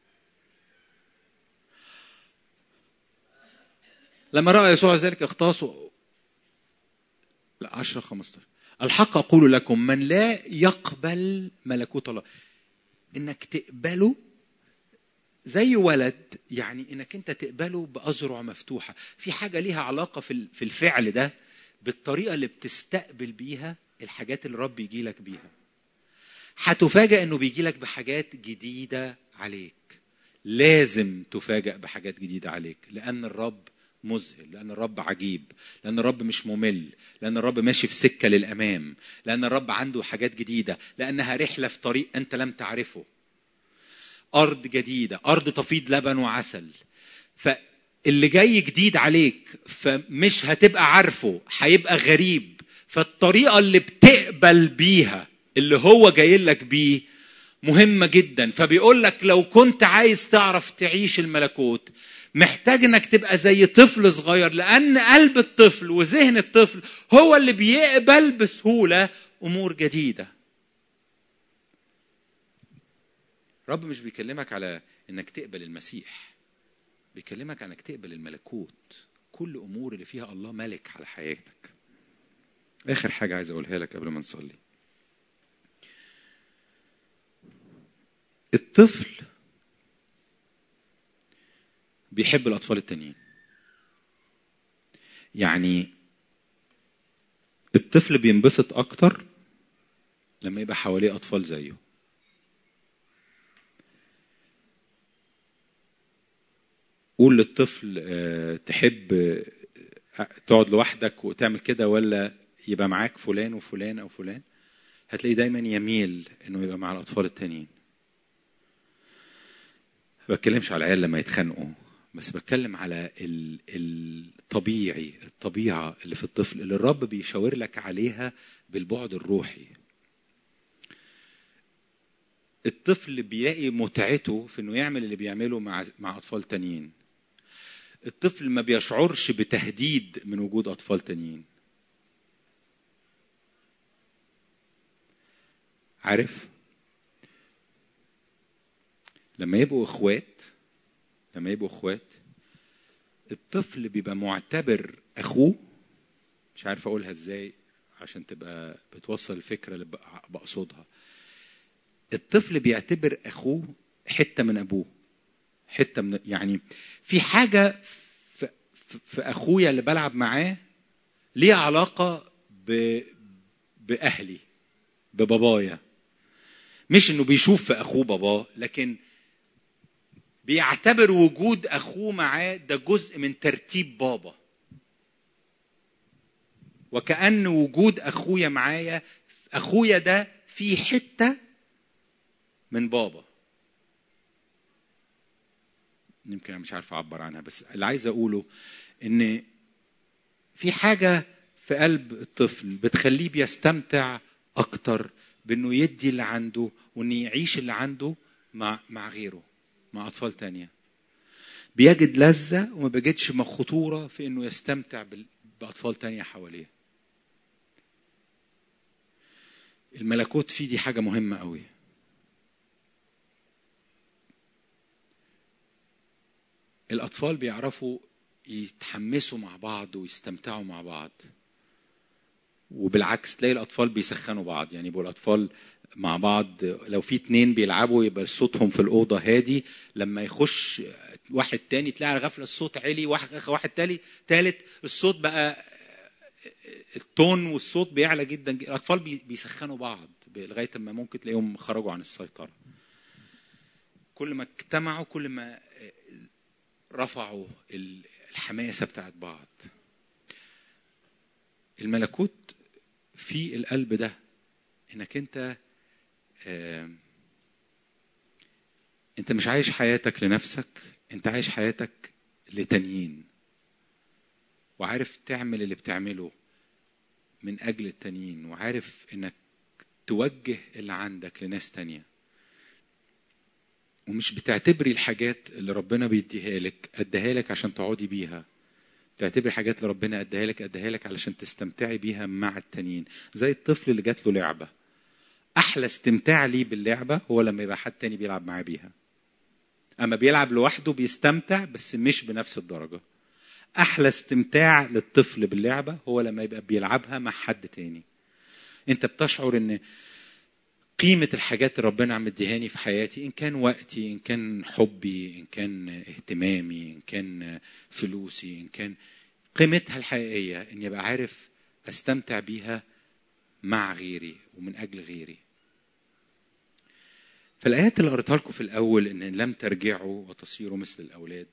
[SPEAKER 1] لما رأى يسوع ذلك اختصوا لا عشرة خمستاشر الحق أقول لكم من لا يقبل ملكوت الله إنك تقبله زي ولد يعني انك انت تقبله باذرع مفتوحه في حاجه ليها علاقه في في الفعل ده بالطريقه اللي بتستقبل بيها الحاجات اللي الرب يجي لك بيها هتفاجئ انه بيجي لك بحاجات جديده عليك لازم تفاجئ بحاجات جديده عليك لان الرب مذهل لان الرب عجيب لان الرب مش ممل لان الرب ماشي في سكه للامام لان الرب عنده حاجات جديده لانها رحله في طريق انت لم تعرفه ارض جديده ارض تفيض لبن وعسل فاللي جاي جديد عليك فمش هتبقى عارفه هيبقى غريب فالطريقه اللي بتقبل بيها اللي هو جاي لك بيه مهمه جدا فبيقول لك لو كنت عايز تعرف تعيش الملكوت محتاج انك تبقى زي طفل صغير لان قلب الطفل وذهن الطفل هو اللي بيقبل بسهوله امور جديده رب مش بيكلمك على انك تقبل المسيح بيكلمك انك تقبل الملكوت كل امور اللي فيها الله ملك على حياتك اخر حاجه عايز اقولها لك قبل ما نصلي الطفل بيحب الاطفال التانيين يعني الطفل بينبسط اكتر لما يبقى حواليه اطفال زيه قول للطفل آه، تحب آه، تقعد لوحدك وتعمل كده ولا يبقى معاك فلان وفلان او فلان هتلاقيه دايما يميل انه يبقى مع الاطفال التانيين ما بتكلمش على العيال لما يتخانقوا بس بتكلم على ال- الطبيعي الطبيعه اللي في الطفل اللي الرب بيشاور لك عليها بالبعد الروحي الطفل بيلاقي متعته في انه يعمل اللي بيعمله مع مع اطفال تانيين الطفل ما بيشعرش بتهديد من وجود اطفال تانيين عارف لما يبقوا اخوات لما يبقوا اخوات الطفل بيبقى معتبر اخوه مش عارف اقولها ازاي عشان تبقى بتوصل الفكره اللي بق- بقصدها الطفل بيعتبر اخوه حته من ابوه حته من يعني في حاجه في, في, في اخويا اللي بلعب معاه ليها علاقه ب باهلي ببابايا مش انه بيشوف في اخوه باباه لكن بيعتبر وجود اخوه معاه ده جزء من ترتيب بابا وكأن وجود اخويا معايا اخويا ده في حته من بابا يمكن أنا مش عارف اعبر عنها بس اللي عايز اقوله ان في حاجه في قلب الطفل بتخليه بيستمتع اكتر بانه يدي اللي عنده وانه يعيش اللي عنده مع مع غيره مع اطفال تانية بيجد لذة وما بيجدش خطورة في انه يستمتع بال- باطفال تانية حواليه الملكوت فيه دي حاجة مهمة قوي الأطفال بيعرفوا يتحمسوا مع بعض ويستمتعوا مع بعض وبالعكس تلاقي الأطفال بيسخنوا بعض يعني يبقوا الأطفال مع بعض لو في اتنين بيلعبوا يبقى صوتهم في الأوضة هادي لما يخش واحد تاني تلاقي على غفلة الصوت عالي واحد واحد تالي تالت الصوت بقى التون والصوت بيعلى جدا الأطفال بي- بيسخنوا بعض لغاية ما ممكن تلاقيهم خرجوا عن السيطرة كل ما اجتمعوا كل ما رفعوا الحماسة بتاعت بعض الملكوت في القلب ده انك انت آه، انت مش عايش حياتك لنفسك انت عايش حياتك لتانيين وعارف تعمل اللي بتعمله من اجل التانيين وعارف انك توجه اللي عندك لناس تانية ومش بتعتبري الحاجات اللي ربنا بيديها لك اديها لك عشان تقعدي بيها تعتبري الحاجات اللي ربنا اداها لك اداها لك علشان تستمتعي بيها مع التانيين زي الطفل اللي جات له لعبه احلى استمتاع ليه باللعبه هو لما يبقى حد تاني بيلعب معاه بيها اما بيلعب لوحده بيستمتع بس مش بنفس الدرجه احلى استمتاع للطفل باللعبه هو لما يبقى بيلعبها مع حد تاني انت بتشعر ان قيمة الحاجات اللي ربنا عم مديهاني في حياتي إن كان وقتي إن كان حبي إن كان اهتمامي إن كان فلوسي إن كان قيمتها الحقيقية إني أبقى عارف أستمتع بيها مع غيري ومن أجل غيري فالآيات اللي قريتها لكم في الأول إن لم ترجعوا وتصيروا مثل الأولاد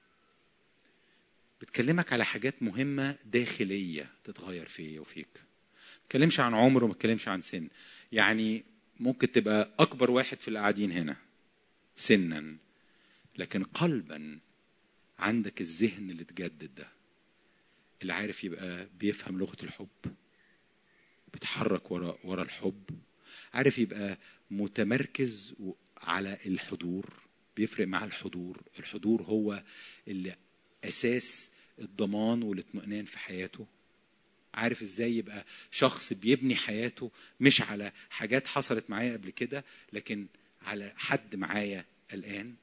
[SPEAKER 1] بتكلمك على حاجات مهمة داخلية تتغير فيا وفيك ما تكلمش عن عمر وما تكلمش عن سن يعني ممكن تبقى أكبر واحد في القاعدين هنا سنا لكن قلبا عندك الذهن اللي اتجدد ده اللي عارف يبقى بيفهم لغة الحب بيتحرك ورا ورا الحب عارف يبقى متمركز على الحضور بيفرق مع الحضور الحضور هو اللي اساس الضمان والاطمئنان في حياته عارف ازاي يبقى شخص بيبني حياته مش على حاجات حصلت معايا قبل كده لكن على حد معايا الان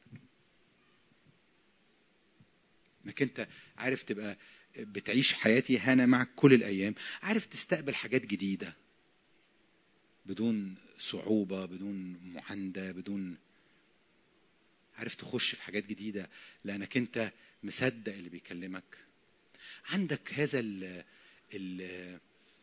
[SPEAKER 1] انك انت عارف تبقى بتعيش حياتي هنا معك كل الايام عارف تستقبل حاجات جديده بدون صعوبه بدون معانده بدون عارف تخش في حاجات جديده لانك انت مصدق اللي بيكلمك عندك هذا ال ال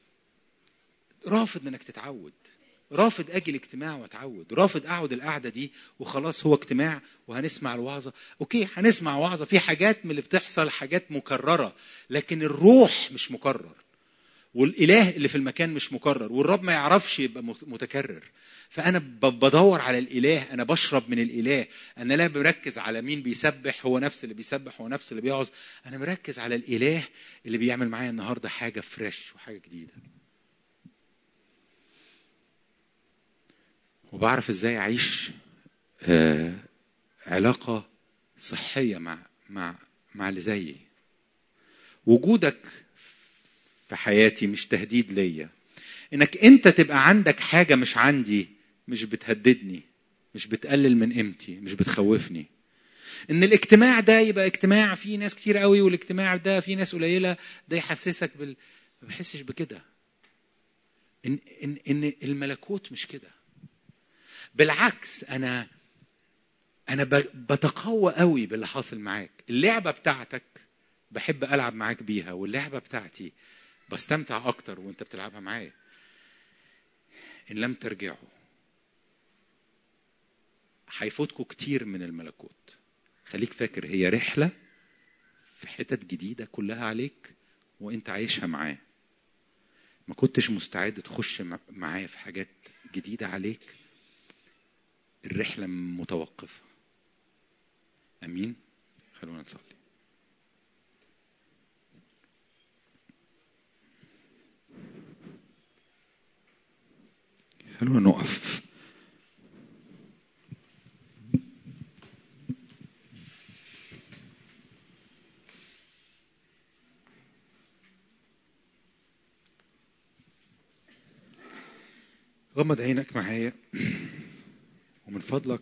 [SPEAKER 1] رافض انك تتعود رافض اجي الاجتماع واتعود رافض اقعد القعده دي وخلاص هو اجتماع وهنسمع الوعظه اوكي هنسمع وعظه في حاجات من اللي بتحصل حاجات مكرره لكن الروح مش مكرر والاله اللي في المكان مش مكرر والرب ما يعرفش يبقى متكرر فانا بدور على الاله انا بشرب من الاله انا لا بركز على مين بيسبح هو نفس اللي بيسبح هو نفس اللي بيعظ انا مركز على الاله اللي بيعمل معايا النهارده حاجه فريش وحاجه جديده وبعرف ازاي اعيش آه علاقه صحيه مع مع مع اللي زيي وجودك في حياتي مش تهديد ليا انك انت تبقى عندك حاجه مش عندي مش بتهددني مش بتقلل من قيمتي مش بتخوفني ان الاجتماع ده يبقى اجتماع فيه ناس كتير قوي والاجتماع ده فيه ناس قليله ده يحسسك بال ما بحسش بكده ان ان ان الملكوت مش كده بالعكس انا انا بتقوى قوي باللي حاصل معاك اللعبه بتاعتك بحب العب معاك بيها واللعبه بتاعتي بستمتع اكتر وانت بتلعبها معايا ان لم ترجعوا هيفوتكوا كتير من الملكوت خليك فاكر هي رحله في حتت جديده كلها عليك وانت عايشها معاه ما كنتش مستعد تخش معايا في حاجات جديده عليك الرحله متوقفه امين خلونا نصلي خلونا نقف غمض عينك معايا ومن فضلك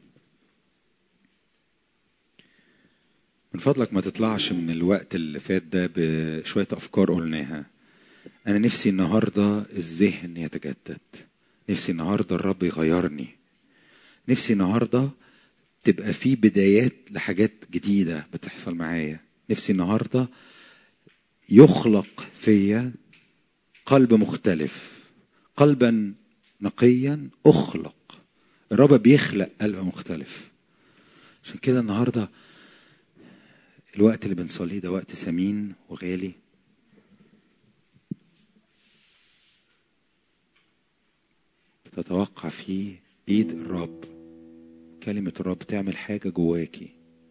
[SPEAKER 1] من فضلك ما تطلعش من الوقت اللي فات ده بشوية أفكار قلناها أنا نفسي النهاردة الذهن يتجدد نفسي النهاردة الرب يغيرني نفسي النهاردة تبقى في بدايات لحاجات جديدة بتحصل معايا نفسي النهاردة يخلق فيا قلب مختلف قلبا نقيا أخلق الرب بيخلق قلب مختلف عشان كده النهارده الوقت اللي بنصليه ده وقت ثمين وغالي بتتوقع فيه ايد الرب كلمة الرب تعمل حاجة جواكي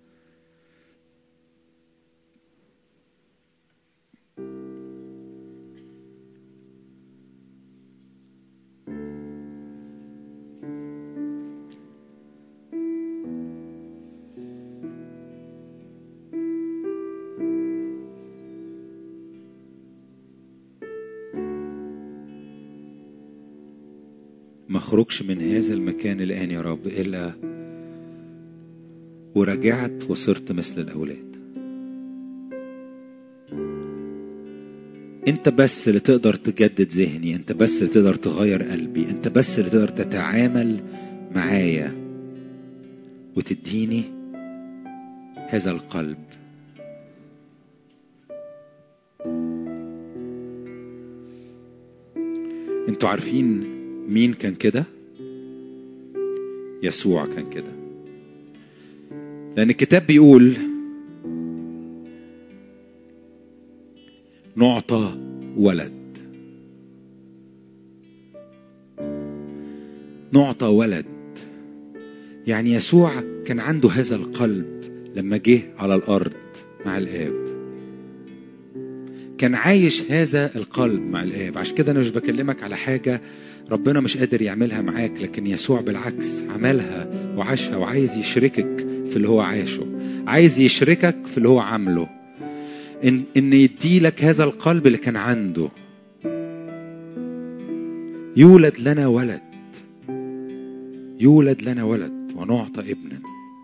[SPEAKER 1] ما اخرجش من هذا المكان الآن يا رب إلا ورجعت وصرت مثل الأولاد انت بس اللي تقدر تجدد ذهني انت بس اللي تقدر تغير قلبي انت بس اللي تقدر تتعامل معايا وتديني هذا القلب انتوا عارفين مين كان كده يسوع كان كده لان الكتاب بيقول نعطى ولد نعطى ولد يعني يسوع كان عنده هذا القلب لما جه على الارض مع الاب كان عايش هذا القلب مع الاب عشان كده انا مش بكلمك على حاجه ربنا مش قادر يعملها معاك لكن يسوع بالعكس عملها وعاشها وعايز يشركك في اللي هو عاشه عايز يشركك في اللي هو عامله ان ان يدي لك هذا القلب اللي كان عنده يولد لنا ولد يولد لنا ولد ونعطى ابنا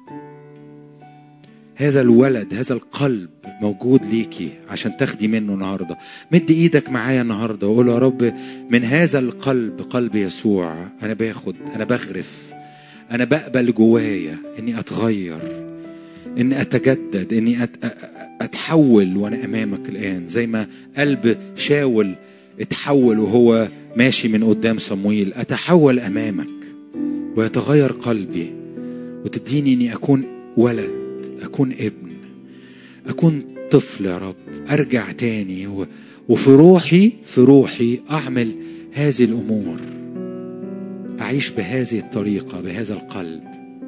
[SPEAKER 1] هذا الولد هذا القلب موجود ليكي عشان تاخدي منه النهارده مد ايدك معايا النهارده وقول يا رب من هذا القلب قلب يسوع انا باخد انا بغرف انا بقبل جوايا اني اتغير اني اتجدد اني أت... أ- اتحول وانا امامك الان زي ما قلب شاول اتحول وهو ماشي من قدام صمويل اتحول امامك ويتغير قلبي وتديني اني اكون ولد اكون ابن اكون طفل يا رب ارجع تاني و... وفي روحي في روحي اعمل هذه الامور اعيش بهذه الطريقه بهذا القلب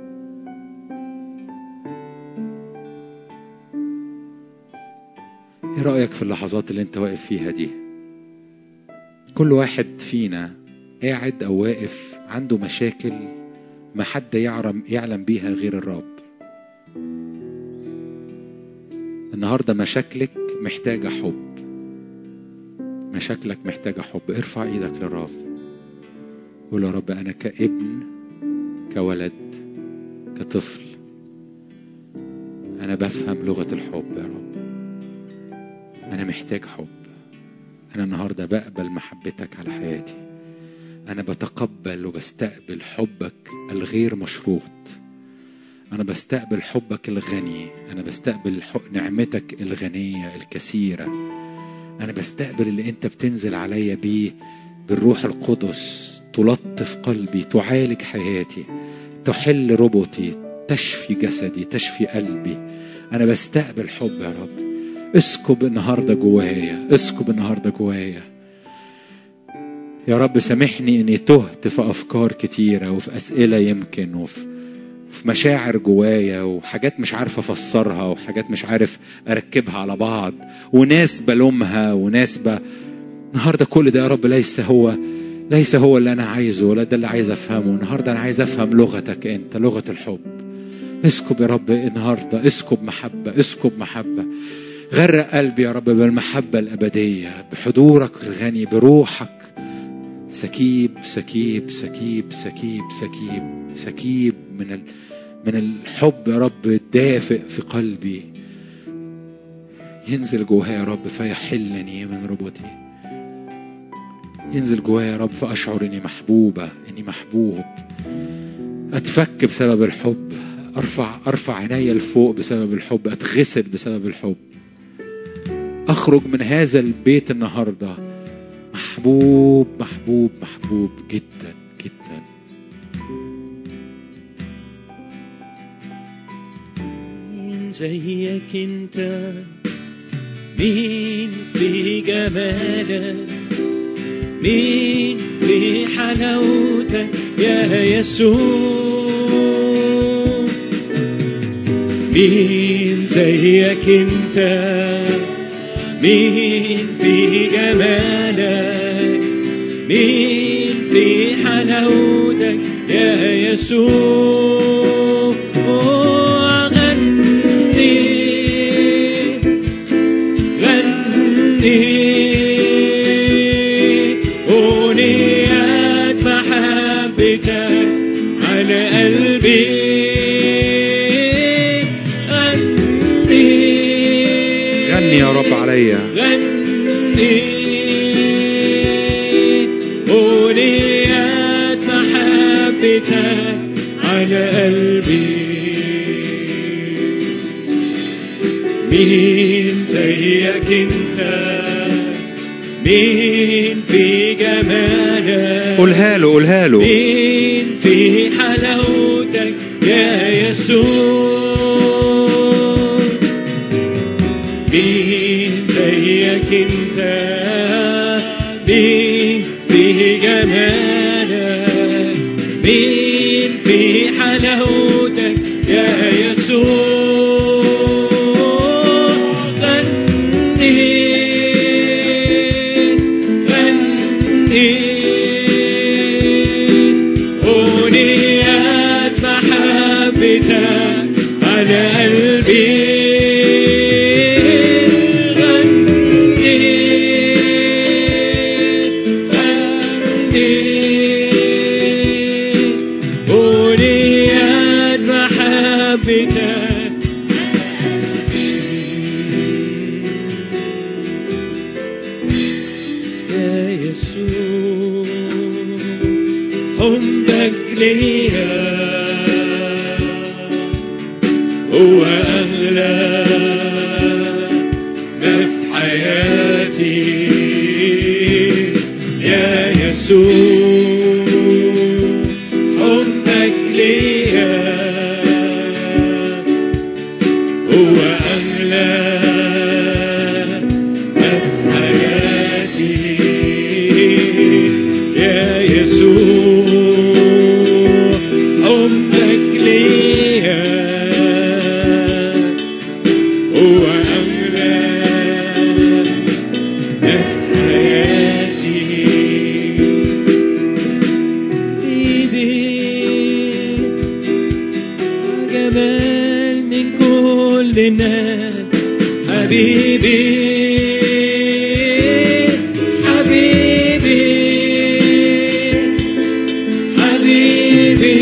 [SPEAKER 1] ايه رايك في اللحظات اللي انت واقف فيها دي كل واحد فينا قاعد او واقف عنده مشاكل ما حد يعلم يعلم بيها غير الرب النهارده مشاكلك محتاجه حب مشاكلك محتاجه حب ارفع ايدك للرب قول يا رب انا كابن كولد كطفل انا بفهم لغه الحب يا رب انا محتاج حب انا النهارده بقبل محبتك على حياتي انا بتقبل وبستقبل حبك الغير مشروط انا بستقبل حبك الغني انا بستقبل حق- نعمتك الغنيه الكثيره انا بستقبل اللي انت بتنزل عليا بيه بالروح القدس تلطف قلبي تعالج حياتي تحل ربطي تشفي جسدي تشفي قلبي انا بستقبل حب يا رب اسكب النهارده جوايا اسكب النهارده جوايا يا رب سامحني اني تهت في افكار كتيره وفي اسئله يمكن وفي في مشاعر جوايا وحاجات مش عارف افسرها وحاجات مش عارف اركبها على بعض وناس بلومها وناس ب... النهارده كل ده يا رب ليس هو ليس هو اللي انا عايزه ولا ده اللي عايز افهمه النهارده انا عايز افهم لغتك انت لغه الحب اسكب يا رب النهارده اسكب محبه اسكب محبه غرق قلبي يا رب بالمحبه الابديه بحضورك الغني بروحك سكيب سكيب سكيب سكيب سكيب سكيب من ال... من الحب يا رب الدافئ في قلبي ينزل جوايا يا رب فيحلني من ربطي ينزل جوايا يا رب فاشعر اني محبوبه اني محبوب اتفك بسبب الحب ارفع ارفع عيني لفوق بسبب الحب اتغسل بسبب الحب اخرج من هذا البيت النهارده محبوب محبوب محبوب جدا جدا
[SPEAKER 2] مين زيك انت مين في جمالك مين في حلاوتك يا يسوع مين زيك انت مين في جمالك مين في حلاوتك يا يسوع غني غني أغنية محبتك على قلبي غني
[SPEAKER 1] غني يا رب عليا
[SPEAKER 2] غني أغنية محبتك على قلبي مين زيك انت مين في جمالك
[SPEAKER 1] قولها له قولها له
[SPEAKER 2] مين في حلاوتك يا يسوع مين زيك انت مين في جمالك مين في حلاوتك يا يسوع غني غني أغنية محبتك على قلبي غني غني أغنية محبتك يا يسوع حبك ليا هو أغلى ما في حياتي يا يسوع حبك ليا هو أغلى ما في حياتي يا يسوع حبك ليا هو أغلى ما في حياتي حبيبي جمال من كل الناس حبيبي حبيبي حبيبي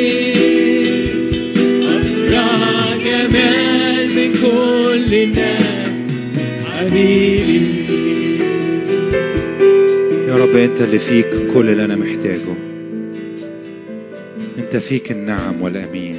[SPEAKER 2] أفرح جمال من كل الناس حبيبي
[SPEAKER 1] يا رب انت اللي فيك كل اللي انا محتاجه انت فيك النعم والامين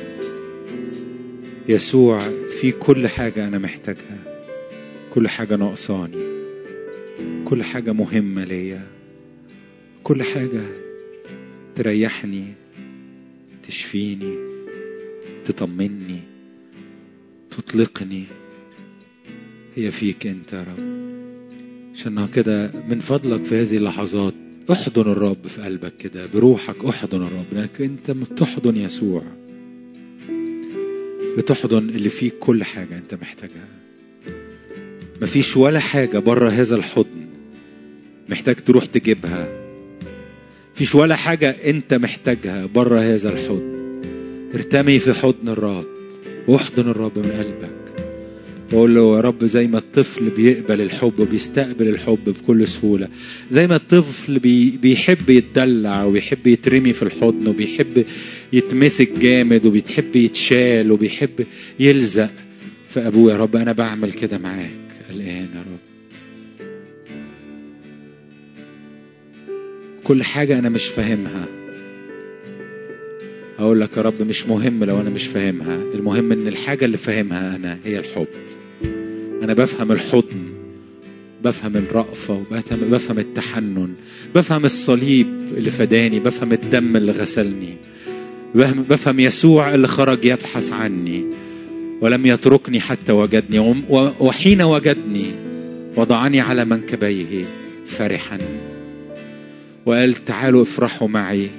[SPEAKER 1] يسوع في كل حاجة انا محتاجها كل حاجة ناقصاني كل حاجة مهمة ليا كل حاجة تريحني تشفيني تطمني تطلقني هي فيك انت يا رب عشان كده من فضلك في هذه اللحظات احضن الرب في قلبك كده بروحك احضن الرب لانك انت بتحضن يسوع بتحضن اللي فيك كل حاجة انت محتاجها مفيش ولا حاجة بره هذا الحضن محتاج تروح تجيبها مفيش ولا حاجة انت محتاجها بره هذا الحضن ارتمي في حضن الرب واحضن الرب من قلبك بقول له يا رب زي ما الطفل بيقبل الحب وبيستقبل الحب بكل سهولة زي ما الطفل بي بيحب يتدلع وبيحب يترمي في الحضن وبيحب يتمسك جامد وبيحب يتشال وبيحب يلزق في أبوه يا رب أنا بعمل كده معاك الآن يا رب كل حاجة أنا مش فاهمها هقول لك يا رب مش مهم لو أنا مش فاهمها المهم إن الحاجة اللي فاهمها أنا هي الحب أنا بفهم الحضن بفهم الرأفة وبفهم بفهم التحنن بفهم الصليب اللي فداني بفهم الدم اللي غسلني بفهم, بفهم يسوع اللي خرج يبحث عني ولم يتركني حتى وجدني وم- و- وحين وجدني وضعني على منكبيه فرحا وقال تعالوا افرحوا معي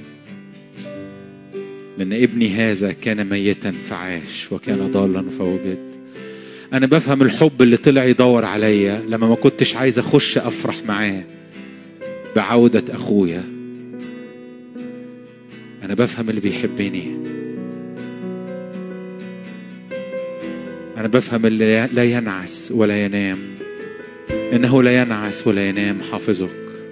[SPEAKER 1] لأن ابني هذا كان ميتا فعاش وكان ضالا فوجد أنا بفهم الحب اللي طلع يدور عليا لما ما كنتش عايز أخش أفرح معاه بعودة أخويا أنا بفهم اللي بيحبني أنا بفهم اللي لا ينعس ولا ينام إنه لا ينعس ولا ينام حافظك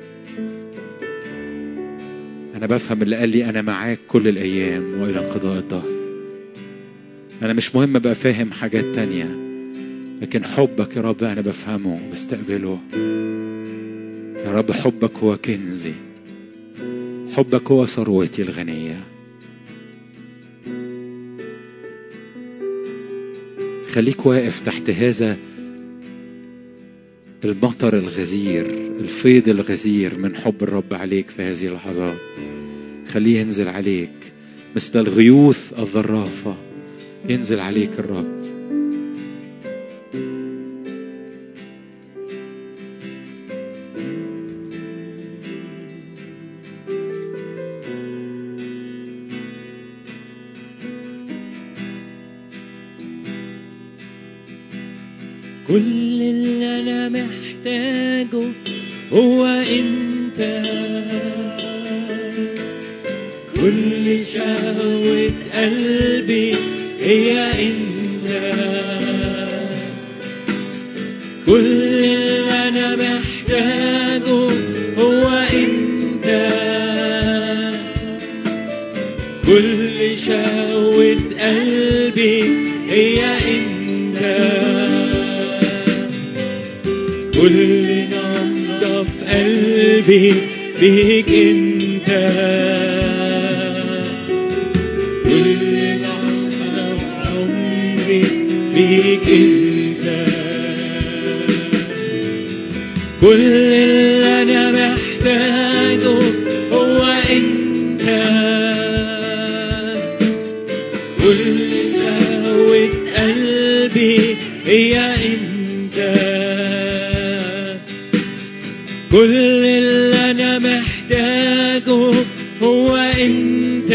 [SPEAKER 1] أنا بفهم اللي قال لي أنا معاك كل الأيام وإلى انقضاء الدهر أنا مش مهم أبقى فاهم حاجات تانية لكن حبك يا رب أنا بفهمه بستقبله يا رب حبك هو كنزي حبك هو ثروتي الغنية خليك واقف تحت هذا المطر الغزير الفيض الغزير من حب الرب عليك في هذه اللحظات خليه ينزل عليك مثل الغيوث الظرافة ينزل عليك الرب
[SPEAKER 2] كل اللي انا محتاجه هو انت كل شهوة قلبي هي انت كل اللي انا محتاجه هو انت كل شهوة قلبي هي انت كل نبضة في قلبي بيك انت كل لحظة في عمري بيك انت كل اللي انا محتاجه هو انت كل سهوة قلبي هي انت كل اللي انا محتاجه هو انت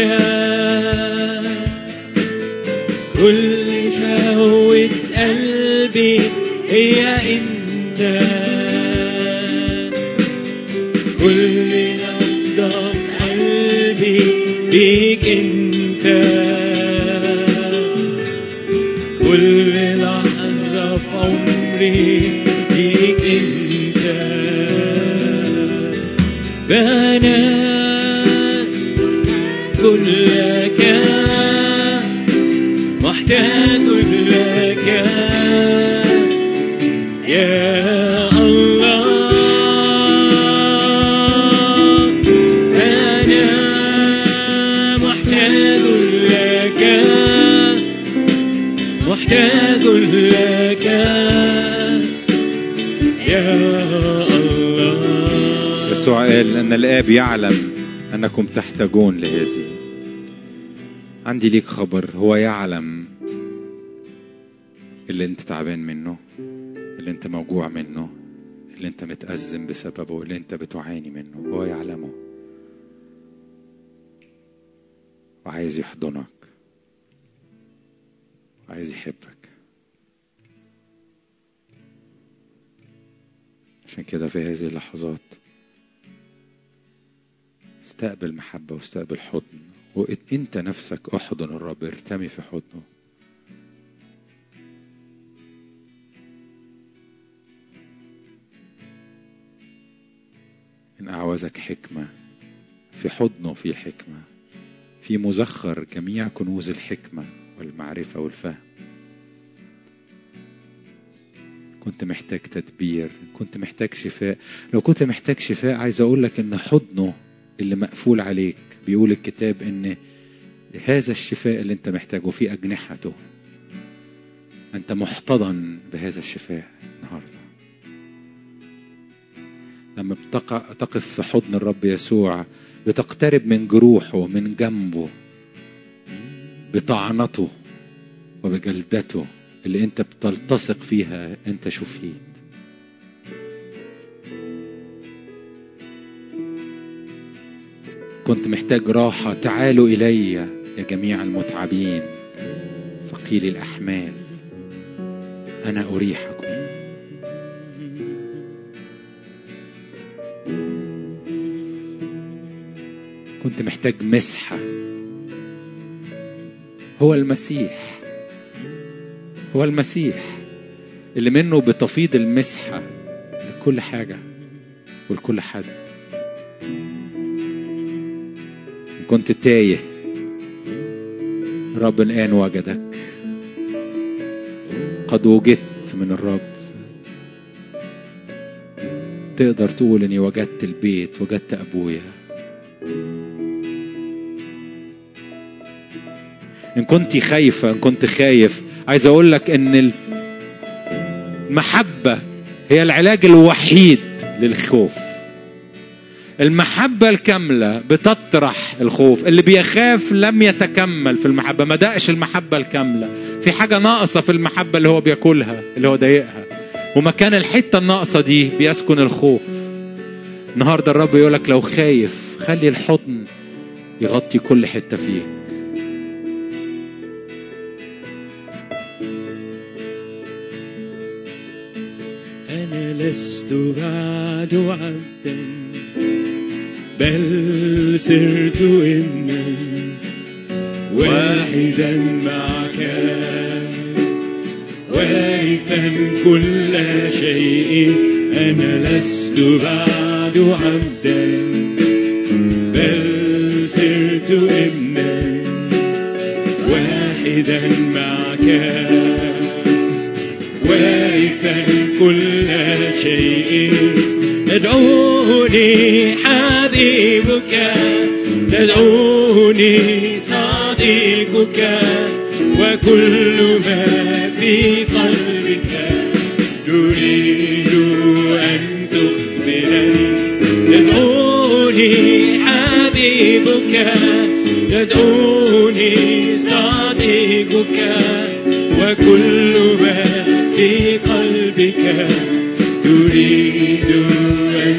[SPEAKER 2] كل شهوة قلبي هي انت كل نبضة في قلبي بيك انت كل لحظة في عمري بيك انت بنات كلك محتاج لك يا الله أنا محتاج لك محتاج لك يا الله
[SPEAKER 1] يسوع قال أن الآب يعلم أنكم تحتاجون لهذه عندي ليك خبر هو يعلم اللي انت تعبان منه اللي انت موجوع منه اللي انت متأزم بسببه اللي انت بتعاني منه هو يعلمه وعايز يحضنك وعايز يحبك عشان كده في هذه اللحظات استقبل محبة واستقبل حضن وانت نفسك احضن الرب ارتمي في حضنه إن أعوزك حكمة في حضنه في حكمة في مزخر جميع كنوز الحكمة والمعرفة والفهم كنت محتاج تدبير كنت محتاج شفاء لو كنت محتاج شفاء عايز أقول لك إن حضنه اللي مقفول عليك بيقول الكتاب إن هذا الشفاء اللي أنت محتاجه في أجنحته أنت محتضن بهذا الشفاء النهارده لما بتقع تقف في حضن الرب يسوع بتقترب من جروحه من جنبه بطعنته وبجلدته اللي انت بتلتصق فيها انت شفيت كنت محتاج راحة تعالوا إلي يا جميع المتعبين ثقيل الأحمال أنا أريحكم كنت محتاج مسحة هو المسيح هو المسيح اللي منه بتفيض المسحة لكل حاجة ولكل حد كنت تايه رب الآن وجدك قد وجدت من الرب تقدر تقول اني وجدت البيت وجدت ابويا ان كنت خايفه ان كنت خايف عايز اقول لك ان المحبه هي العلاج الوحيد للخوف المحبة الكاملة بتطرح الخوف اللي بيخاف لم يتكمل في المحبة ما دقش المحبة الكاملة في حاجة ناقصة في المحبة اللي هو بياكلها اللي هو ضايقها ومكان الحتة الناقصة دي بيسكن الخوف النهاردة الرب يقولك لو خايف خلي الحضن يغطي كل حتة فيك
[SPEAKER 2] أنا لست بعد عبدا بل صرت ابنا واحدا معك وارثا كل شيء أنا لست بعد عبدا بل صرت ابنا واحدا معك وارثا كل شيء تدعوني حبيبك تدعوني صديقك وكل ما في تدعوني حبيبك تدعوني صديقك وكل ما في قلبك تريد أن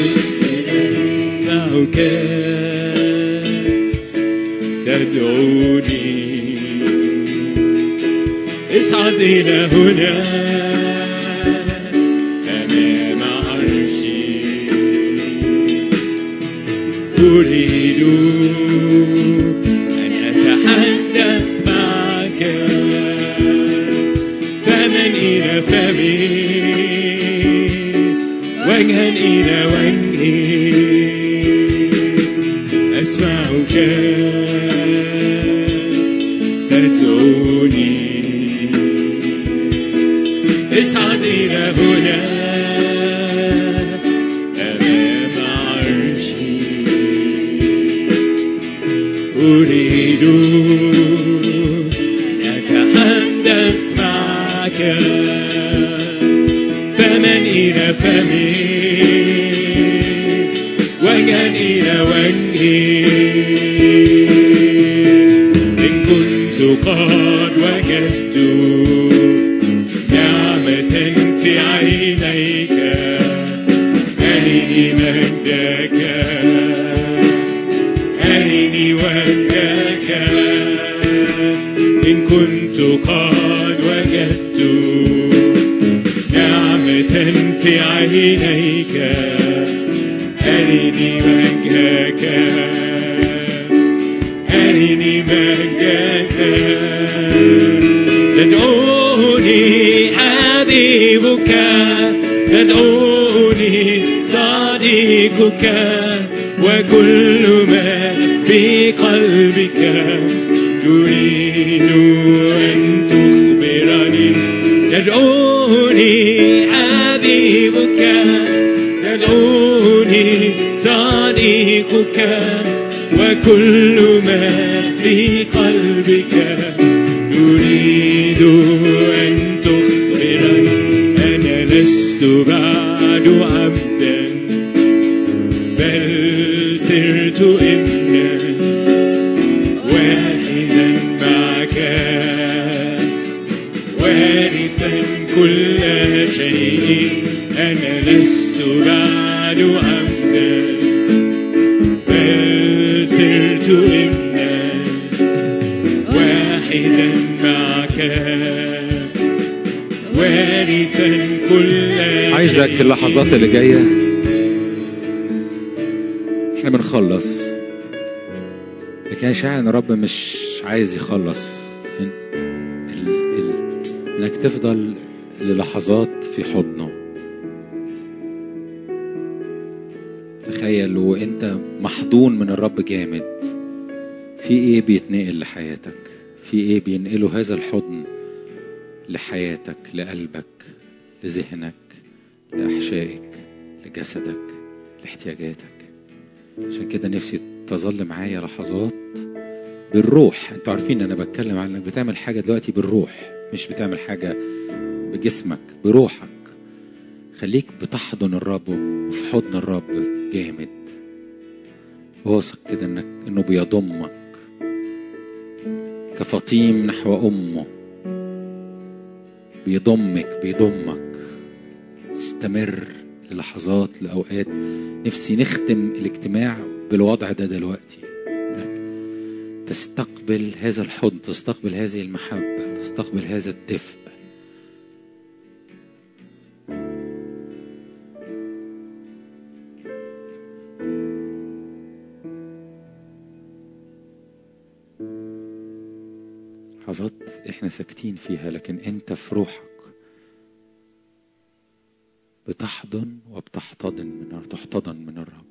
[SPEAKER 2] تسمعك تدعوني اصعد إلى هنا أمام عرشي أريد أن أتحدث معك فمن إلى فمي وجها إلى وجهي أسمعك تدعوني اصعد إلى هنا أمام عرشي أريد أن أتحدث معك فمن إلى فمي وجها إلى وجهي إن كنت قد وجدت نعمة في عينيك أرني مجدك أرني وجهك إن كنت قد وجدت نعمة في عينيك أرني وجهك أرني مجدك تدعوني حبيبك تدعوني صديقك وكل ما في قلبك تريد أن تخبرني تدعوني حبيبك تدعوني صديقك وكل ما في قلبك تريد أن تخبرني أنا لست بعد عبدا بل صرت ابنا واحدا معك وارثا كل شيء أنا لست بعد عبدا بل صرت ابنا واحدا معك وارثا كل
[SPEAKER 1] عايزك
[SPEAKER 2] شيء.
[SPEAKER 1] اللحظات اللي جايه احنا بنخلص لكن انا شاعر ان الرب مش عايز يخلص ال... ال... ال... انك تفضل للحظات في حضنه تخيل وانت محضون من الرب جامد في ايه بيتنقل لحياتك في ايه بينقله هذا الحضن لحياتك لقلبك لذهنك لأحشائك لجسدك لاحتياجاتك عشان كده نفسي تظل معايا لحظات بالروح انتوا عارفين انا بتكلم عن انك بتعمل حاجه دلوقتي بالروح مش بتعمل حاجه بجسمك بروحك خليك بتحضن الرب وفي حضن الرب جامد واثق كده انك انه بيضمك كفطيم نحو امه بيضمك بيضمك استمر للحظات لأوقات نفسي نختم الاجتماع بالوضع ده دلوقتي انك تستقبل هذا الحضن تستقبل هذه المحبة تستقبل هذا الدفء لحظات احنا ساكتين فيها لكن انت في روحك بتحضن وبتحتضن من تحتضن من الرب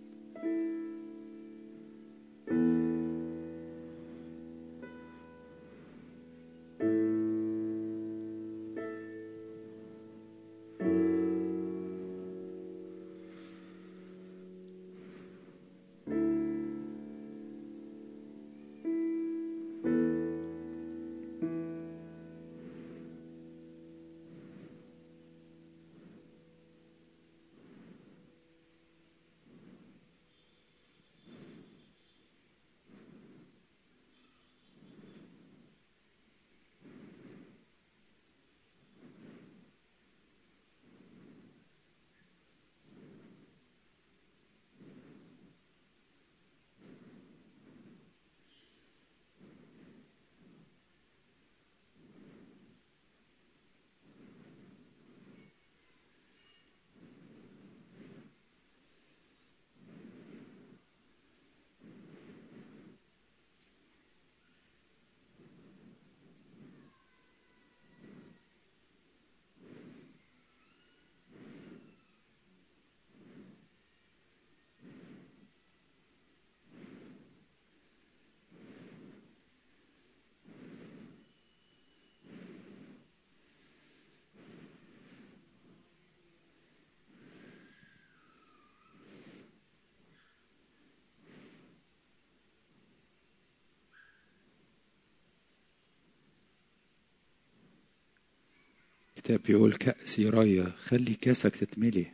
[SPEAKER 1] الكتاب بيقول كأسي راية خلي كاسك تتملي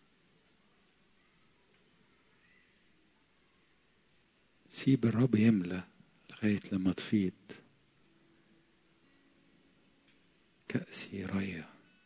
[SPEAKER 1] سيب الرب يملى لغاية لما تفيض كأسي راية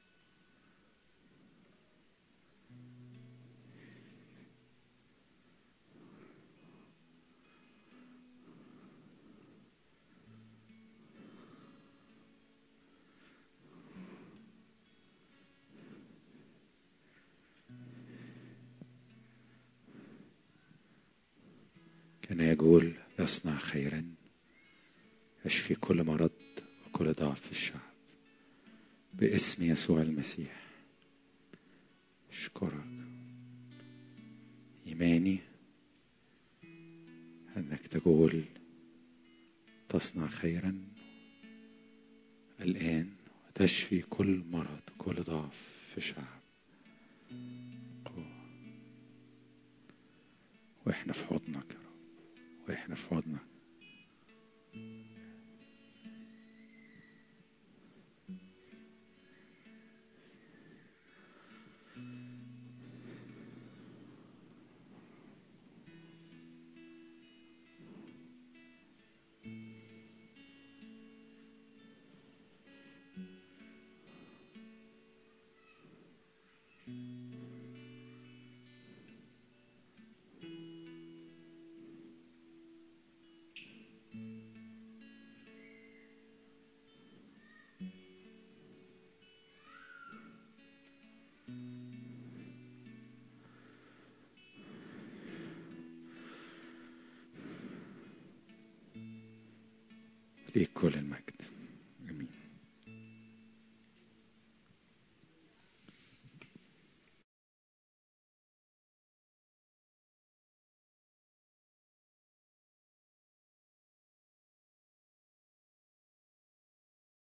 [SPEAKER 1] كان يقول يصنع خيرا يشفي كل مرض وكل ضعف في الشعب باسم يسوع المسيح اشكرك ايماني انك تقول تصنع خيرا الان وتشفي كل مرض كل ضعف في الشعب قوة. واحنا في حضنك يا رب واحنا في حضنك ليك كل المجد